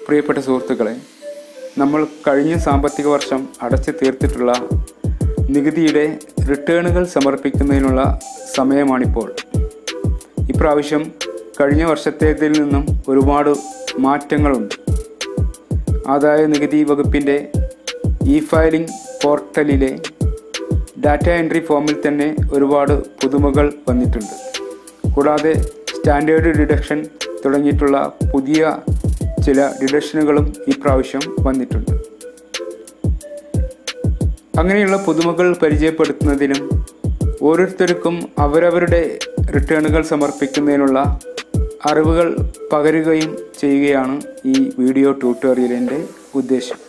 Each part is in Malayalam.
പ്രിയപ്പെട്ട സുഹൃത്തുക്കളെ നമ്മൾ കഴിഞ്ഞ സാമ്പത്തിക വർഷം അടച്ചു തീർത്തിട്ടുള്ള നികുതിയുടെ റിട്ടേണുകൾ സമർപ്പിക്കുന്നതിനുള്ള സമയമാണിപ്പോൾ ഇപ്രാവശ്യം കഴിഞ്ഞ വർഷത്തേതിൽ നിന്നും ഒരുപാട് മാറ്റങ്ങളുണ്ട് ആദായ നികുതി വകുപ്പിൻ്റെ ഇ ഫയലിംഗ് പോർട്ടലിലെ ഡാറ്റ എൻട്രി ഫോമിൽ തന്നെ ഒരുപാട് പുതുമകൾ വന്നിട്ടുണ്ട് കൂടാതെ സ്റ്റാൻഡേർഡ് ഡിഡക്ഷൻ തുടങ്ങിയിട്ടുള്ള പുതിയ ചില ഡിഡക്ഷനുകളും ഈ പ്രാവശ്യം വന്നിട്ടുണ്ട് അങ്ങനെയുള്ള പുതുമകൾ പരിചയപ്പെടുത്തുന്നതിനും ഓരോരുത്തർക്കും അവരവരുടെ റിട്ടേണുകൾ സമർപ്പിക്കുന്നതിനുള്ള അറിവുകൾ പകരുകയും ചെയ്യുകയാണ് ഈ വീഡിയോ ട്യൂട്ടോറിയലിൻ്റെ ഉദ്ദേശം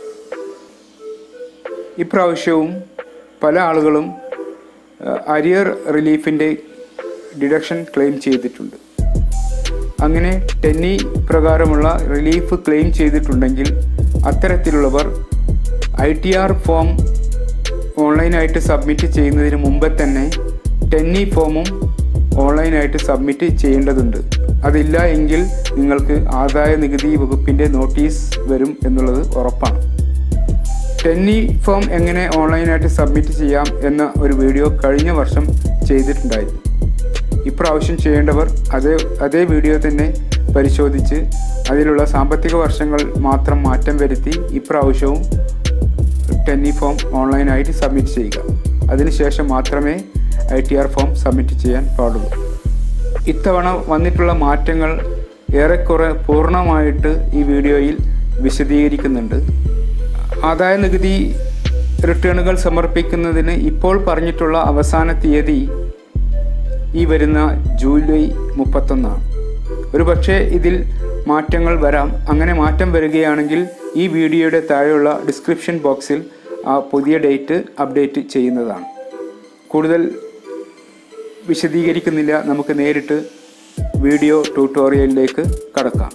ഇപ്രാവശ്യവും പല ആളുകളും അരിയർ റിലീഫിൻ്റെ ഡിഡക്ഷൻ ക്ലെയിം ചെയ്തിട്ടുണ്ട് അങ്ങനെ ടെന്നി പ്രകാരമുള്ള റിലീഫ് ക്ലെയിം ചെയ്തിട്ടുണ്ടെങ്കിൽ അത്തരത്തിലുള്ളവർ ഐ ടി ആർ ഫോം ഓൺലൈനായിട്ട് സബ്മിറ്റ് ചെയ്യുന്നതിന് മുമ്പ് തന്നെ ടെന്നി ഫോമും ഓൺലൈനായിട്ട് സബ്മിറ്റ് ചെയ്യേണ്ടതുണ്ട് അതില്ല എങ്കിൽ നിങ്ങൾക്ക് ആദായ നികുതി വകുപ്പിൻ്റെ നോട്ടീസ് വരും എന്നുള്ളത് ഉറപ്പാണ് ടെന്നി ഫോം എങ്ങനെ ഓൺലൈനായിട്ട് സബ്മിറ്റ് ചെയ്യാം എന്ന ഒരു വീഡിയോ കഴിഞ്ഞ വർഷം ചെയ്തിട്ടുണ്ടായിരുന്നു ഇപ്രാവശ്യം ചെയ്യേണ്ടവർ അതേ അതേ വീഡിയോ തന്നെ പരിശോധിച്ച് അതിലുള്ള സാമ്പത്തിക വർഷങ്ങൾ മാത്രം മാറ്റം വരുത്തി ഇപ്രാവശ്യവും ടെന്നി ഫോം ഓൺലൈനായിട്ട് സബ്മിറ്റ് ചെയ്യുക അതിനുശേഷം മാത്രമേ I T R form submit ചെയ്യാൻ പാടുള്ളൂ ഇത്തവണ വന്നിട്ടുള്ള മാറ്റങ്ങൾ ഏറെക്കുറെ പൂർണ്ണമായിട്ട് ഈ വീഡിയോയിൽ വിശദീകരിക്കുന്നുണ്ട് ആദായ നികുതി റിട്ടേണുകൾ സമർപ്പിക്കുന്നതിന് ഇപ്പോൾ പറഞ്ഞിട്ടുള്ള അവസാന തീയതി ഈ വരുന്ന ജൂലൈ മുപ്പത്തൊന്നാണ് ഒരു പക്ഷേ ഇതിൽ മാറ്റങ്ങൾ വരാം അങ്ങനെ മാറ്റം വരികയാണെങ്കിൽ ഈ വീഡിയോയുടെ താഴെയുള്ള ഡിസ്ക്രിപ്ഷൻ ബോക്സിൽ ആ പുതിയ ഡേറ്റ് അപ്ഡേറ്റ് ചെയ്യുന്നതാണ് കൂടുതൽ വിശദീകരിക്കുന്നില്ല നമുക്ക് നേരിട്ട് വീഡിയോ ട്യൂട്ടോറിയലിലേക്ക് കടക്കാം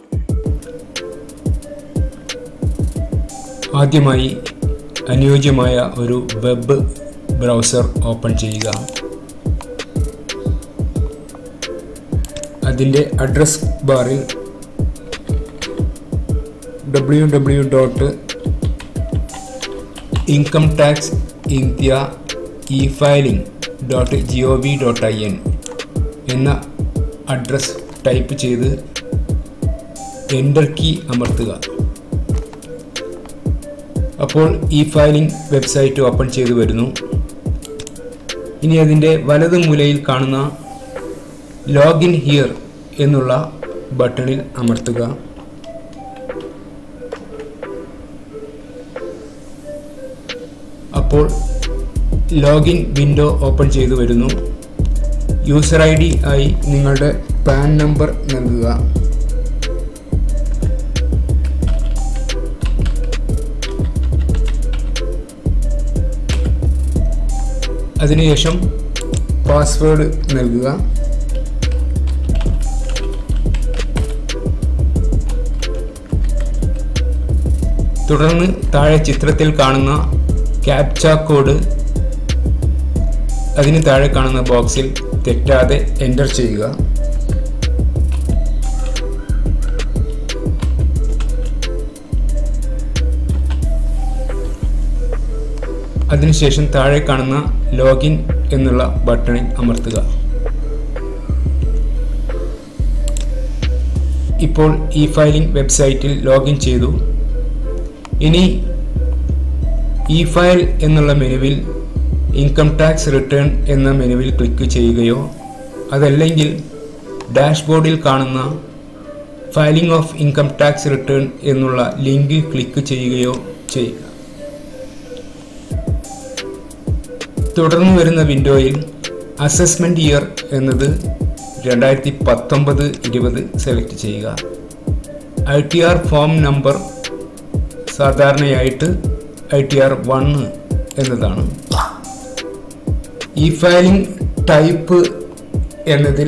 ആദ്യമായി അനുയോജ്യമായ ഒരു വെബ് ബ്രൗസർ ഓപ്പൺ ചെയ്യുക അതിൻ്റെ അഡ്രസ് ബാറിൽ W W dot income tax India E filing dot G O V dot I N എന്ന അഡ്രസ് ടൈപ്പ് ചെയ്ത് എൻ്റർ കീ അമർത്തുക അപ്പോൾ ഈ ഫയലിംഗ് വെബ്സൈറ്റ് ഓപ്പൺ ചെയ്തു വരുന്നു ഇനി അതിൻ്റെ വലത് മൂലയിൽ കാണുന്ന ലോഗിൻ ഹിയർ എന്നുള്ള ബട്ടണിൽ അമർത്തുക അപ്പോൾ ലോഗിൻ വിൻഡോ ഓപ്പൺ ചെയ്തു വരുന്നു യൂസർ ഐ ഡി ആയി നിങ്ങളുടെ പാൻ നമ്പർ നൽകുക അതിനുശേഷം പാസ്വേഡ് നൽകുക തുടർന്ന് താഴെ ചിത്രത്തിൽ കാണുന്ന ക്യാപ്ച കോഡ് അതിന് താഴെ കാണുന്ന ബോക്സിൽ തെറ്റാതെ എൻ്റർ ചെയ്യുക അതിനുശേഷം താഴെ കാണുന്ന ലോഗിൻ എന്നുള്ള ബട്ടണിൽ അമർത്തുക ഇപ്പോൾ ഈ ഫയലിംഗ് വെബ്സൈറ്റിൽ ലോഗിൻ ചെയ്തു ഇനി ഇ ഫയൽ എന്നുള്ള മെനുവിൽ ഇൻകം ടാക്സ് റിട്ടേൺ എന്ന മെനുവിൽ ക്ലിക്ക് ചെയ്യുകയോ അതല്ലെങ്കിൽ ഡാഷ്ബോർഡിൽ കാണുന്ന filing of income tax return എന്നുള്ള ലിങ്കിൽ ക്ലിക്ക് ചെയ്യുകയോ ചെയ്യുക തുടർന്ന് വരുന്ന വിൻഡോയിൽ അസസ്മെൻ്റ് ഇയർ എന്നത് രണ്ടായിരത്തി പത്തൊമ്പത് ഇരുപത് സെലക്ട് ചെയ്യുക I T R form number സാധാരണയായിട്ട് ഐ ടി ആർ വണ്ണ് എന്നതാണ് ഈ ഫയലിംഗ് ടൈപ്പ് എന്നതിൽ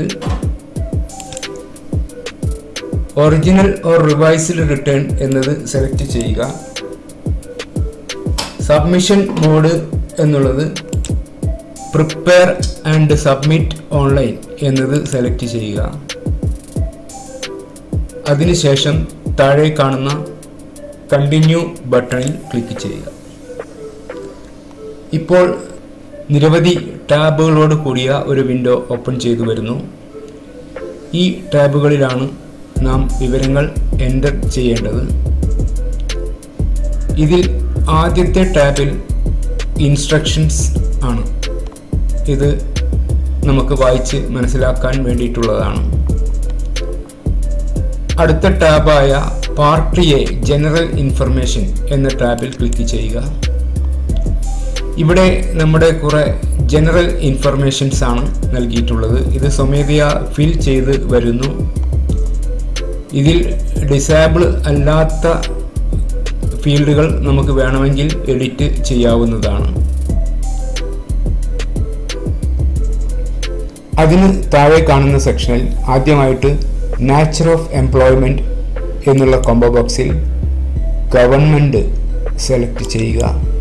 ഒറിജിനൽ ഓർ റിവൈസ്ഡ് റിട്ടേൺ എന്നത് സെലക്ട് ചെയ്യുക സബ്മിഷൻ മോഡ് എന്നുള്ളത് പ്രിപ്പയർ ആൻഡ് സബ്മിറ്റ് ഓൺലൈൻ എന്നത് സെലക്ട് ചെയ്യുക അതിനുശേഷം താഴെ കാണുന്ന കണ്ടിന്യൂ ബട്ടണിൽ ക്ലിക്ക് ചെയ്യുക ഇപ്പോൾ നിരവധി ടാബുകളോട് കൂടിയ ഒരു വിൻഡോ ഓപ്പൺ ചെയ്തു വരുന്നു ഈ ടാബുകളിലാണ് നാം വിവരങ്ങൾ എൻ്റർ ചെയ്യേണ്ടത് ഇതിൽ ആദ്യത്തെ ടാബിൽ ഇൻസ്ട്രക്ഷൻസ് ആണ് ഇത് നമുക്ക് വായിച്ച് മനസ്സിലാക്കാൻ വേണ്ടിയിട്ടുള്ളതാണ് അടുത്ത ടാബായ പാർട്ട് എ ജനറൽ ഇൻഫർമേഷൻ എന്ന ടാബിൽ ക്ലിക്ക് ചെയ്യുക ഇവിടെ നമ്മുടെ കുറെ ജനറൽ ഇൻഫർമേഷൻസ് ആണ് നൽകിയിട്ടുള്ളത് ഇത് സ്വമേധയാ ഫിൽ ചെയ്ത് വരുന്നു ഇതിൽ ഡിസേബിൾ അല്ലാത്ത ഫീൽഡുകൾ നമുക്ക് വേണമെങ്കിൽ എഡിറ്റ് ചെയ്യാവുന്നതാണ് അതിന് താഴെ കാണുന്ന സെക്ഷനിൽ ആദ്യമായിട്ട് നാച്ചർ ഓഫ് എംപ്ലോയ്മെൻറ്റ് എന്നുള്ള കോംബോ ബോക്സിൽ ഗവൺമെൻറ് സെലക്ട് ചെയ്യുക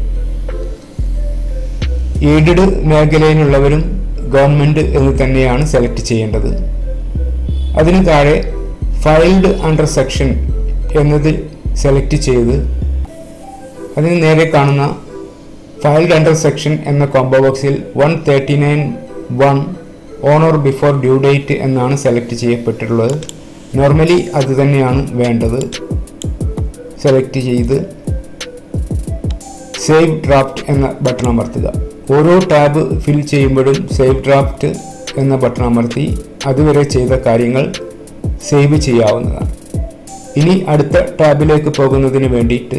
എയ്ഡഡ് മേഖലയിലുള്ളവരും ഗവൺമെൻറ് എന്ന് തന്നെയാണ് സെലക്ട് ചെയ്യേണ്ടത് അതിന് താഴെ ഫൈൽഡ് അണ്ടർ സെക്ഷൻ എന്നത് സെലക്ട് ചെയ്ത് അതിന് നേരെ കാണുന്ന ഫൈൽഡ് അണ്ടർ സെക്ഷൻ എന്ന കോംബോ ബോക്സിൽ one thirty nine one on or before due date എന്നാണ് സെലക്ട് ചെയ്യപ്പെട്ടിട്ടുള്ളത് നോർമലി അത് തന്നെയാണ് വേണ്ടത് സെലക്ട് ചെയ്ത് സേവ് ഡ്രാഫ്റ്റ് എന്ന ബട്ടൺ അമർത്തുക ഓരോ ടാബ് ഫിൽ ചെയ്യുമ്പോഴും സേവ് ഡ്രാഫ്റ്റ് എന്ന ബട്ടൺ അമർത്തി അതുവരെ ചെയ്ത കാര്യങ്ങൾ സേവ് ചെയ്യാവുന്നതാണ് ഇനി അടുത്ത ടാബിലേക്ക് പോകുന്നതിന് വേണ്ടിയിട്ട്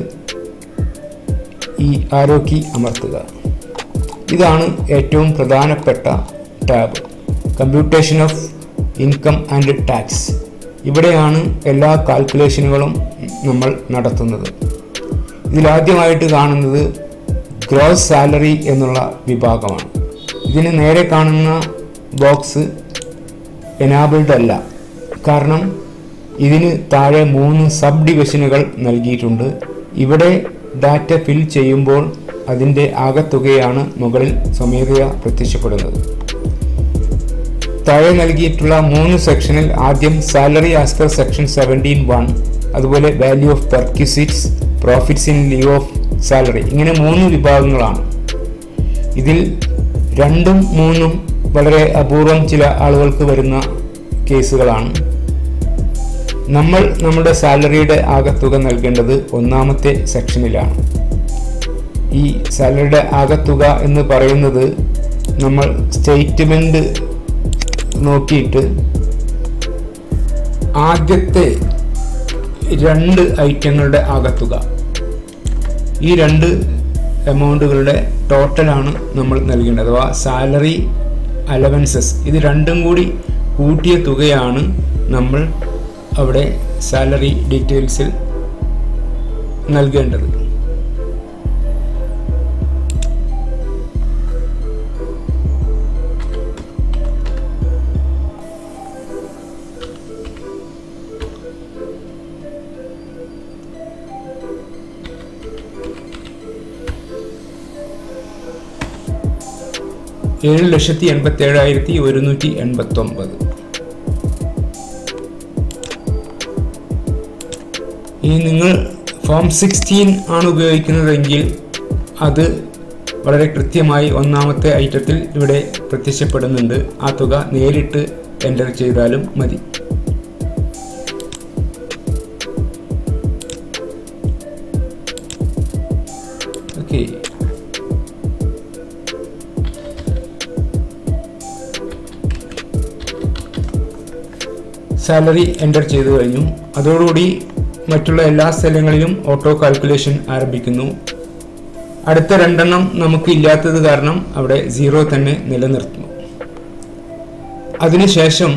ഈ ആരോ കീ അമർത്തുക ഇതാണ് ഏറ്റവും പ്രധാനപ്പെട്ട tab computation of income and tax ഇവിടെയാണ് എല്ലാ കാൽക്കുലേഷനുകളും നമ്മൾ നടത്തുന്നത് ഇതിലാദ്യമായിട്ട് കാണുന്നത് ഗ്രോസ് സാലറി എന്നുള്ള വിഭാഗമാണ് ഇതിന് നേരെ കാണുന്ന ബോക്സ് എനാബിൾഡ് അല്ല കാരണം ഇതിന് താഴെ മൂന്ന് സബ് ഡിവിഷനുകൾ നൽകിയിട്ടുണ്ട് ഇവിടെ ഡാറ്റ ഫിൽ ചെയ്യുമ്പോൾ അതിൻ്റെ ആകത്തുകയാണ് മുകളിൽ സ്വമേധയാ പ്രത്യക്ഷപ്പെടുന്നത് താഴെ നൽകിയിട്ടുള്ള മൂന്ന് സെക്ഷനിൽ ആദ്യം salary as per section seventeen one അതുപോലെ value of perquisites profits in lieu of salary ഇങ്ങനെ മൂന്ന് വിഭാഗങ്ങളാണ് ഇതിൽ രണ്ടും മൂന്നും വളരെ അപൂർവം ചില ആളുകൾക്ക് വരുന്ന കേസുകളാണ് നമ്മൾ നമ്മുടെ സാലറിയുടെ ആകത്തുക നൽകേണ്ടത് ഒന്നാമത്തെ സെക്ഷനിലാണ് ഈ സാലറിയുടെ ആകത്തുക എന്ന് പറയുന്നത് നമ്മൾ സ്റ്റേറ്റ്മെന്റ് നോക്കിയിട്ട് ആദ്യത്തെ രണ്ട് ഐറ്റങ്ങളുടെ ആകത്തുക ഈ രണ്ട് എമൗണ്ടുകളുടെ ടോട്ടലാണ് നമ്മൾ നൽകേണ്ടത് അഥവാ സാലറി അലവൻസസ് ഇത് രണ്ടും കൂടി കൂട്ടിയ തുകയാണ് നമ്മൾ അവിടെ സാലറി ഡീറ്റെയിൽസിൽ നൽകേണ്ടത് ഏഴ് ലക്ഷത്തി എൺപത്തി ഏഴായിരത്തി ഒരുന്നൂറ്റി എൺപത്തി ഒമ്പത് ഇനി നിങ്ങൾ ഫോം സിക്സ്റ്റീൻ ആണ് ഉപയോഗിക്കുന്നതെങ്കിൽ അത് വളരെ കൃത്യമായി ഒന്നാമത്തെ ഐറ്റത്തിൽ ഇവിടെ പ്രത്യക്ഷപ്പെടുന്നുണ്ട് ആ തുക നേരിട്ട് എൻ്റർ ചെയ്താലും മതി ഓക്കെ സാലറി എൻ്റർ ചെയ്തു കഴിഞ്ഞു അതോടുകൂടി മറ്റുള്ള എല്ലാ സ്ഥലങ്ങളിലും ഓട്ടോ കാൽക്കുലേഷൻ ആരംഭിക്കുന്നു അടുത്ത രണ്ടെണ്ണം നമുക്ക് ഇല്ലാത്തത് കാരണം അവിടെ സീറോ തന്നെ നിലനിർത്തുന്നു അതിനുശേഷം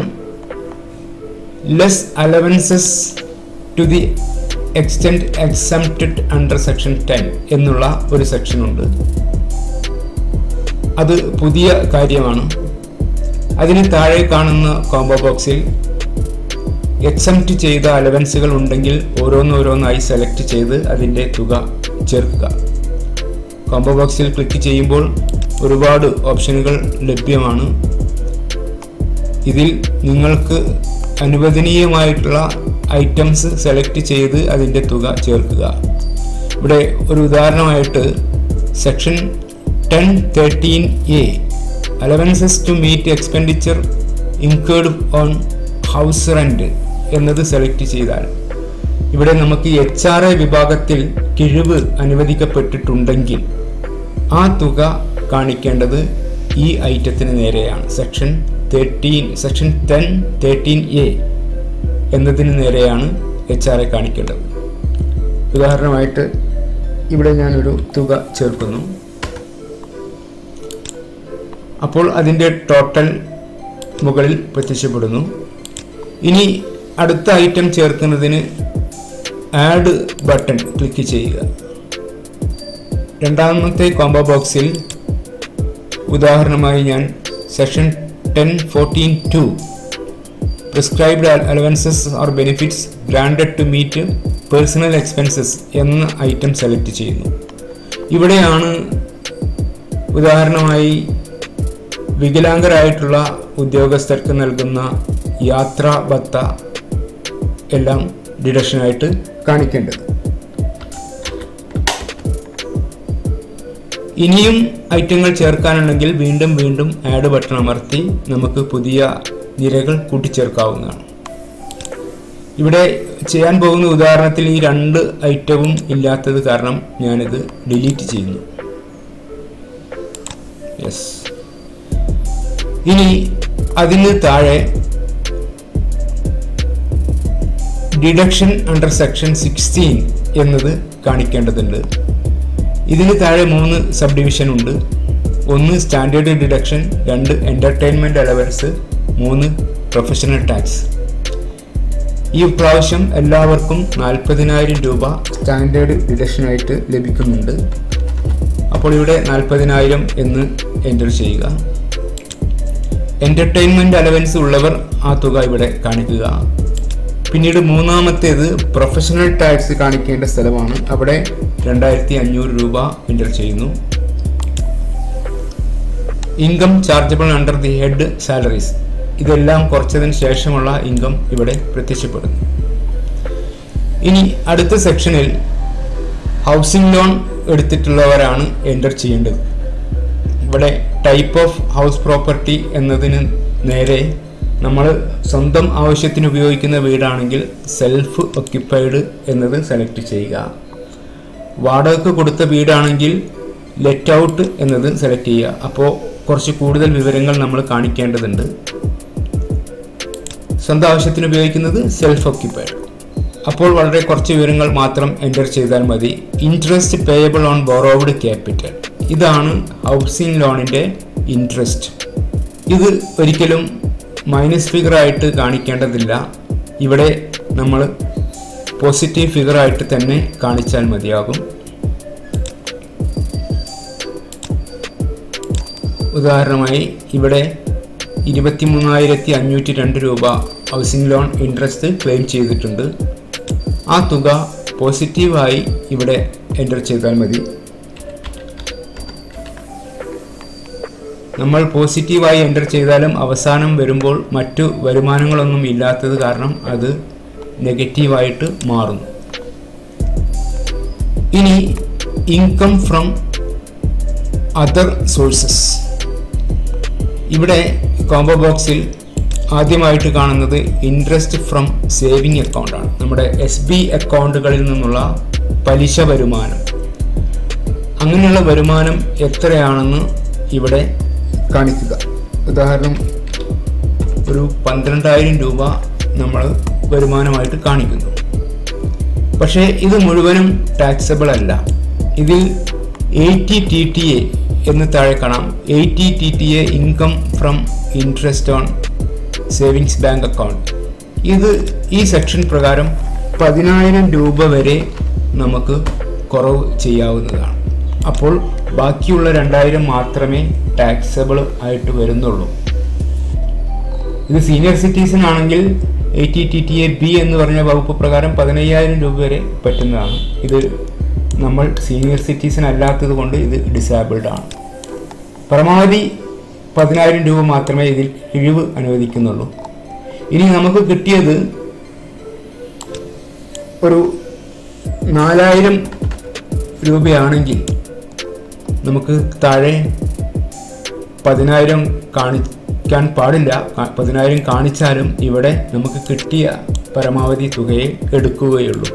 less allowances to the extent exempted under section ten എന്നുള്ള ഒരു സെക്ഷൻ ഉണ്ട് അത് പുതിയ കാര്യമാണ് അതിന് താഴെ കാണുന്ന കോംബോ ബോക്സിൽ എക്സംപ്റ്റ് ചെയ്ത അലവൻസുകൾ ഉണ്ടെങ്കിൽ ഓരോന്നോരോന്നായി സെലക്ട് ചെയ്ത് അതിൻ്റെ തുക ചേർക്കുക കോംബോ ബോക്സിൽ ക്ലിക്ക് ചെയ്യുമ്പോൾ ഒരുപാട് ഓപ്ഷനുകൾ ലഭ്യമാണ് ഇതിൽ നിങ്ങൾക്ക് അനുവദനീയമായിട്ടുള്ള ഐറ്റംസ് സെലക്ട് ചെയ്ത് അതിൻ്റെ തുക ചേർക്കുക ഇവിടെ ഒരു ഉദാഹരണമായിട്ട് section ten thirteen A allowances to meet expenditure incurred on house rent എന്നത് സെലക്ട് ചെയ്താൽ ഇവിടെ നമുക്ക് എച്ച് ആർ എ വിഭാഗത്തിൽ കിഴിവ് അനുവദിക്കപ്പെട്ടിട്ടുണ്ടെങ്കിൽ ആ തുക കാണിക്കേണ്ടത് ഈ ഐറ്റത്തിന് നേരെയാണ് section thirteen section ten thirteen A എന്നതിന് നേരെയാണ് എച്ച് ആർ എ കാണിക്കേണ്ടത് ഉദാഹരണമായിട്ട് ഇവിടെ ഞാനൊരു തുക ചേർക്കുന്നു അപ്പോൾ അതിൻ്റെ ടോട്ടൽ മുകളിൽ പ്രത്യക്ഷപ്പെടുന്നു ഇനി അടുത്ത ഐറ്റം ചേർക്കുന്നതിന് ആഡ് ബട്ടൺ ക്ലിക്ക് ചെയ്യുക രണ്ടാമത്തെ കോംബോ ബോക്സിൽ ഉദാഹരണമായി ഞാൻ section ten fourteen two prescribed allowances or benefits granted to meet personal expenses എന്ന ഐറ്റം സെലക്ട് ചെയ്യുന്നു ഇവിടെയാണ് ഉദാഹരണമായി വികലാംഗരായിട്ടുള്ള ഉദ്യോഗസ്ഥർക്ക് നൽകുന്ന യാത്രാ ഭത്ത എല്ലാം ഡിഡക്ഷനായിട്ട് കാണിക്കേണ്ടത് ഇനിയും ഐറ്റങ്ങൾ ചേർക്കാനുണ്ടെങ്കിൽ വീണ്ടും വീണ്ടും ആഡ് ബട്ടൺ അമർത്തി നമുക്ക് പുതിയ നിരകൾ കൂട്ടിച്ചേർക്കാവുന്നതാണ് ഇവിടെ ചെയ്യാൻ പോകുന്ന ഉദാഹരണത്തിൽ ഈ രണ്ട് ഐറ്റവും ഇല്ലാത്തത് കാരണം ഞാനിത് ഡിലീറ്റ് ചെയ്യുന്നു യെസ് ഇനി അതിന് താഴെ ഡിഡക്ഷൻ അണ്ടർ സെക്ഷൻ സിക്സ്റ്റീൻ എന്നത് കാണിക്കേണ്ടതുണ്ട് ഇതിന് താഴെ മൂന്ന് സബ് ഡിവിഷൻ ഉണ്ട് ഒന്ന് സ്റ്റാൻഡേർഡ് ഡിഡക്ഷൻ രണ്ട് എൻ്റർടൈൻമെൻറ്റ് അലവൻസ് മൂന്ന് പ്രൊഫഷണൽ ടാക്സ് ഈ പ്രാവശ്യം എല്ലാവർക്കും നാൽപ്പതിനായിരം രൂപ സ്റ്റാൻഡേർഡ് ഡിഡക്ഷനായിട്ട് ലഭിക്കുന്നുണ്ട് അപ്പോൾ ഇവിടെ നാൽപ്പതിനായിരം എന്ന് എൻ്റർ ചെയ്യുക എൻ്റർടൈൻമെൻറ്റ് അലവൻസ് ഉള്ളവർ ആ തുക ഇവിടെ കാണിക്കുക പിന്നീട് മൂന്നാമത്തേത് പ്രൊഫഷണൽ ടാക്സ് കാണിക്കേണ്ട സ്ഥലമാണ് അവിടെ രണ്ടായിരത്തി അഞ്ഞൂറ് രൂപ എൻ്റർ ചെയ്യുന്നു income chargeable under the head salaries ഇതെല്ലാം കുറച്ചതിന് ശേഷമുള്ള ഇൻകം ഇവിടെ പ്രത്യക്ഷപ്പെടുന്നു ഇനി അടുത്ത സെക്ഷനിൽ ഹൗസിംഗ് ലോൺ എടുത്തിട്ടുള്ളവരാണ് എൻ്റർ ചെയ്യേണ്ടത് ഇവിടെ ടൈപ്പ് ഓഫ് ഹൗസ് പ്രോപ്പർട്ടി എന്നതിന് നേരെ നമ്മൾ സ്വന്തം ആവശ്യത്തിന് ഉപയോഗിക്കുന്ന വീടാണെങ്കിൽ സെൽഫ് ഒക്യുപ്പൈഡ് എന്നത് സെലക്ട് ചെയ്യുക വാടകയ്ക്ക് കൊടുത്ത വീടാണെങ്കിൽ ലെറ്റ് ഔട്ട് എന്നത് സെലക്ട് ചെയ്യുക അപ്പോൾ കുറച്ച് കൂടുതൽ വിവരങ്ങൾ നമ്മൾ കാണിക്കേണ്ടതുണ്ട് സ്വന്തം ആവശ്യത്തിന് ഉപയോഗിക്കുന്നത് സെൽഫ് ഒക്യുപ്പൈഡ് അപ്പോൾ വളരെ കുറച്ച് വിവരങ്ങൾ മാത്രം എൻ്റർ ചെയ്താൽ മതി interest payable on borrowed capital ഇതാണ് ഹൗസിംഗ് ലോണിൻ്റെ ഇൻട്രസ്റ്റ് ഇത് ഒരിക്കലും മൈനസ് ഫിഗറായിട്ട് കാണിക്കേണ്ടതില്ല ഇവിടെ നമ്മൾ പോസിറ്റീവ് ഫിഗറായിട്ട് തന്നെ കാണിച്ചാൽ മതിയാകും ഉദാഹരണമായി ഇവിടെ ഇരുപത്തി മൂന്നായിരത്തി അഞ്ഞൂറ്റി രണ്ട് രൂപ ഹൗസിംഗ് ലോൺ ഇൻട്രസ്റ്റ് ക്ലെയിം ചെയ്തിട്ടുണ്ട് ആ തുക പോസിറ്റീവായി ഇവിടെ എൻ്റർ ചെയ്താൽ മതി നമ്മൾ പോസിറ്റീവായി എൻ്റർ ചെയ്താലും അവസാനം വരുമ്പോൾ മറ്റു വരുമാനങ്ങളൊന്നും ഇല്ലാത്തത് കാരണം അത് നെഗറ്റീവായിട്ട് മാറുന്നു ഇനി ഇൻകം ഫ്രം അതർ സോഴ്സസ് ഇവിടെ കോംബോ ബോക്സിൽ ആദ്യമായിട്ട് കാണുന്നത് ഇൻട്രസ്റ്റ് ഫ്രം സേവിങ് അക്കൗണ്ടാണ് നമ്മുടെ എസ് ബി അക്കൗണ്ടുകളിൽ നിന്നുള്ള പലിശ വരുമാനം അങ്ങനെയുള്ള വരുമാനം എത്രയാണെന്ന് ഇവിടെ കാണിക്കുക ഉദാഹരണം ഒരു പന്ത്രണ്ടായിരം രൂപ നമ്മൾ വരുമാനമായിട്ട് കാണിക്കുന്നു പക്ഷേ ഇത് മുഴുവനും ടാക്സബിൾ അല്ല ഇതിൽ എയ്റ്റി ടി ടി എ എന്ന് താഴെ കാണാം eighty T T A income from interest on savings bank account ഇത് ഈ സെക്ഷൻ പ്രകാരം പതിനായിരം രൂപ വരെ നമുക്ക് കുറവ് ചെയ്യാവുന്നതാണ് അപ്പോൾ ബാക്കിയുള്ള രണ്ടായിരം മാത്രമേ ടാക്സബിൾ ആയിട്ട് വരുന്നുള്ളൂ ഇത് സീനിയർ സിറ്റിസൺ ആണെങ്കിൽ eighty T T A B എന്ന് പറഞ്ഞ വകുപ്പ് പ്രകാരം പതിനയ്യായിരം രൂപ വരെ പറ്റുന്നതാണ് ഇത് നമ്മൾ സീനിയർ സിറ്റിസൺ അല്ലാത്തത് കൊണ്ട് ഇത് ഡിസേബിൾഡ് ആണ് പരമാവധി പതിനായിരം രൂപ മാത്രമേ ഇതിൽ കിഴിവ് അനുവദിക്കുന്നുള്ളൂ ഇനി നമുക്ക് കിട്ടിയത് ഒരു നാലായിരം രൂപയാണെങ്കിൽ നമുക്ക് താഴെ പതിനായിരം കാണിക്കാൻ പാടില്ല കാ- പതിനായിരം കാണിച്ചാലും ഇവിടെ നമുക്ക് കിട്ടിയ പരമാവധി തുകയെ എടുക്കുകയുള്ളൂ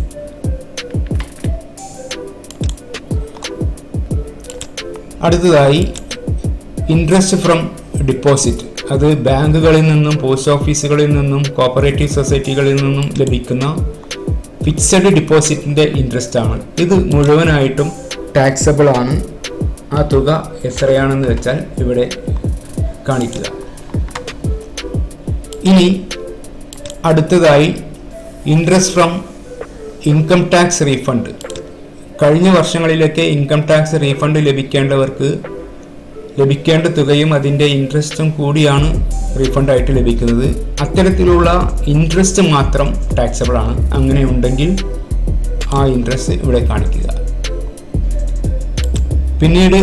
അടുത്തതായി ഇൻട്രസ്റ്റ് ഫ്രം ഡിപ്പോസിറ്റ് അത് ബാങ്കുകളിൽ നിന്നും പോസ്റ്റ് ഓഫീസുകളിൽ നിന്നും കോപ്പറേറ്റീവ് സൊസൈറ്റികളിൽ നിന്നും ലഭിക്കുന്ന ഫിക്സഡ് ഡിപ്പോസിറ്റിൻ്റെ ഇൻട്രസ്റ്റ് ആണ് ഇത് മുഴുവനായിട്ടും ടാക്സബിൾ ആണ് ആ തുക എത്രയാണെന്ന് വെച്ചാൽ ഇവിടെ കാണിക്കുക ഇനി അടുത്തതായി interest from income tax refund കഴിഞ്ഞ വർഷങ്ങളിലൊക്കെ ഇൻകം ടാക്സ് റീഫണ്ട് ലഭിക്കേണ്ടവർക്ക് ലഭിക്കേണ്ട തുകയും അതിൻ്റെ ഇൻട്രസ്റ്റും കൂടിയാണ് റീഫണ്ടായിട്ട് ലഭിക്കുന്നത് അത്തരത്തിലുള്ള ഇൻട്രസ്റ്റ് മാത്രം ടാക്സബിൾ ആണ് അങ്ങനെ ഉണ്ടെങ്കിൽ ആ ഇൻട്രസ്റ്റ് ഇവിടെ കാണിക്കുക പിന്നീട്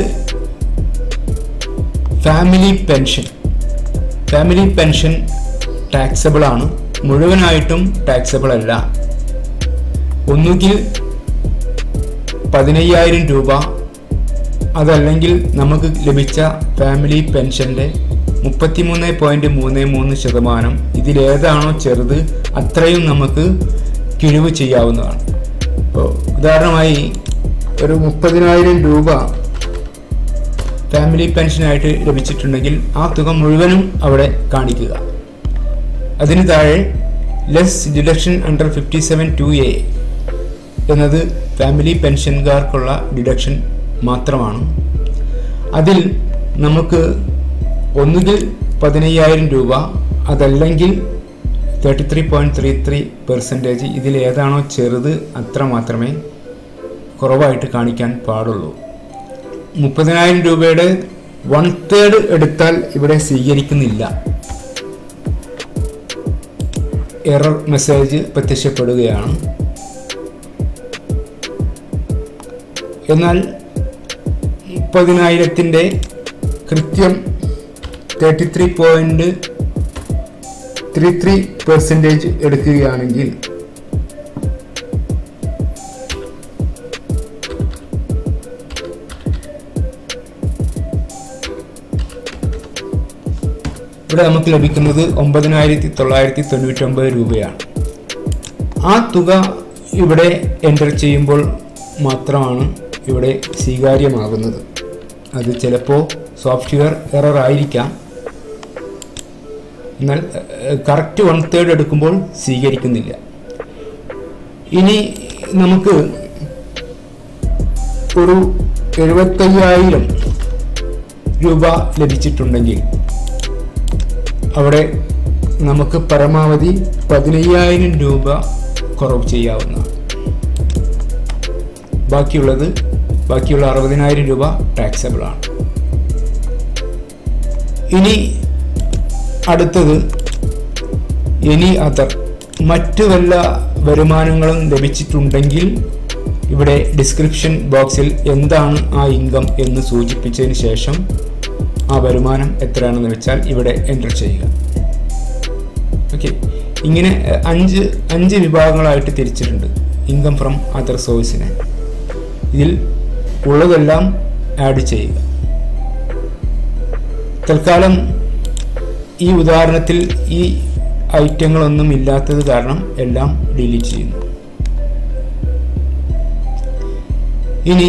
family pension family pension taxable ആണ് മുഴുവനായിട്ടും ടാക്സബിൾ അല്ല ഒന്നുകിൽ പതിനയ്യായിരം രൂപ അതല്ലെങ്കിൽ നമുക്ക് ലഭിച്ച ഫാമിലി പെൻഷൻ്റെ മുപ്പത്തിമൂന്ന് പോയിൻറ്റ് മൂന്ന് മൂന്ന് ശതമാനം ഇതിലേതാണോ ചെറുത് അത്രയും നമുക്ക് കിഴിവ് ചെയ്യാവുന്നതാണ് ഇപ്പോൾ ഉദാഹരണമായി ഒരു മുപ്പതിനായിരം രൂപ ഫാമിലി പെൻഷനായിട്ട് ലഭിച്ചിട്ടുണ്ടെങ്കിൽ ആ തുക മുഴുവനും അവിടെ കാണിക്കുക അതിന് താഴെ less deduction under fifty seven two A എന്നത് ഫാമിലി പെൻഷൻകാർക്കുള്ള ഡിഡക്ഷൻ മാത്രമാണ് അതിൽ നമുക്ക് ഒന്നുകിൽ പതിനയ്യായിരം രൂപ അതല്ലെങ്കിൽ thirty three point three three percentage ഇതിലേതാണോ ചെറുത് അത്ര മാത്രമേ കുറവായിട്ട് കാണിക്കാൻ പാടുള്ളൂ മുപ്പതിനായിരം രൂപയുടെ വൺ തേർഡ് എടുത്താൽ ഇവിടെ സ്വീകരിക്കുന്നില്ല എറർ മെസ്സേജ് പ്രത്യക്ഷപ്പെടുകയാണ് എന്നാൽ മുപ്പതിനായിരത്തിൻ്റെ കൃത്യം thirty three point three three percentage എടുക്കുകയാണെങ്കിൽ ഇവിടെ നമുക്ക് ലഭിക്കുന്നത് ഒമ്പതിനായിരത്തി തൊള്ളായിരത്തി തൊണ്ണൂറ്റൊമ്പത് രൂപയാണ് ആ തുക ഇവിടെ എൻ്റർ ചെയ്യുമ്പോൾ മാത്രമാണ് ഇവിടെ സ്വീകാര്യമാകുന്നത് അത് ചിലപ്പോൾ സോഫ്റ്റ്വെയർ എറർ ആയിരിക്കാം എന്നാൽ കറക്റ്റ് വൺ തേർഡ് എടുക്കുമ്പോൾ സ്വീകരിക്കുന്നില്ല ഇനി നമുക്ക് ഒരു എഴുപത്തയ്യായിരം രൂപ ലഭിച്ചിട്ടുണ്ടെങ്കിൽ അവിടെ നമുക്ക് പരമാവധി പതിനയ്യായിരം രൂപ കുറവ് ചെയ്യാവുന്നതാണ് ബാക്കിയുള്ളത് ബാക്കിയുള്ള അറുപതിനായിരം രൂപ ടാക്സബിൾ ആണ് ഇനി അടുത്തത് ഇനി അതർ മറ്റു വല്ല വരുമാനങ്ങളും ലഭിച്ചിട്ടുണ്ടെങ്കിൽ ഇവിടെ ഡിസ്ക്രിപ്ഷൻ ബോക്സിൽ എന്താണ് ആ ഇൻകം എന്ന് സൂചിപ്പിച്ചതിന് ശേഷം ആ വരുമാനം എത്രയാണെന്ന് വെച്ചാൽ ഇവിടെ എൻ്റർ ചെയ്യുക ഓക്കെ ഇങ്ങനെ അഹ്, അഞ്ച് അഞ്ച് വിഭാഗങ്ങളായിട്ട് തിരിച്ചിട്ടുണ്ട് ഇൻകം ഫ്രം അതർ സോഴ്സിനെ ഇതിൽ ഉള്ളതെല്ലാം ആഡ് ചെയ്യുക തൽക്കാലം ഈ ഉദാഹരണത്തിൽ ഈ ഐറ്റങ്ങളൊന്നും ഇല്ലാത്തത് കാരണം എല്ലാം ഡിലീറ്റ് ചെയ്യുന്നു ഇനി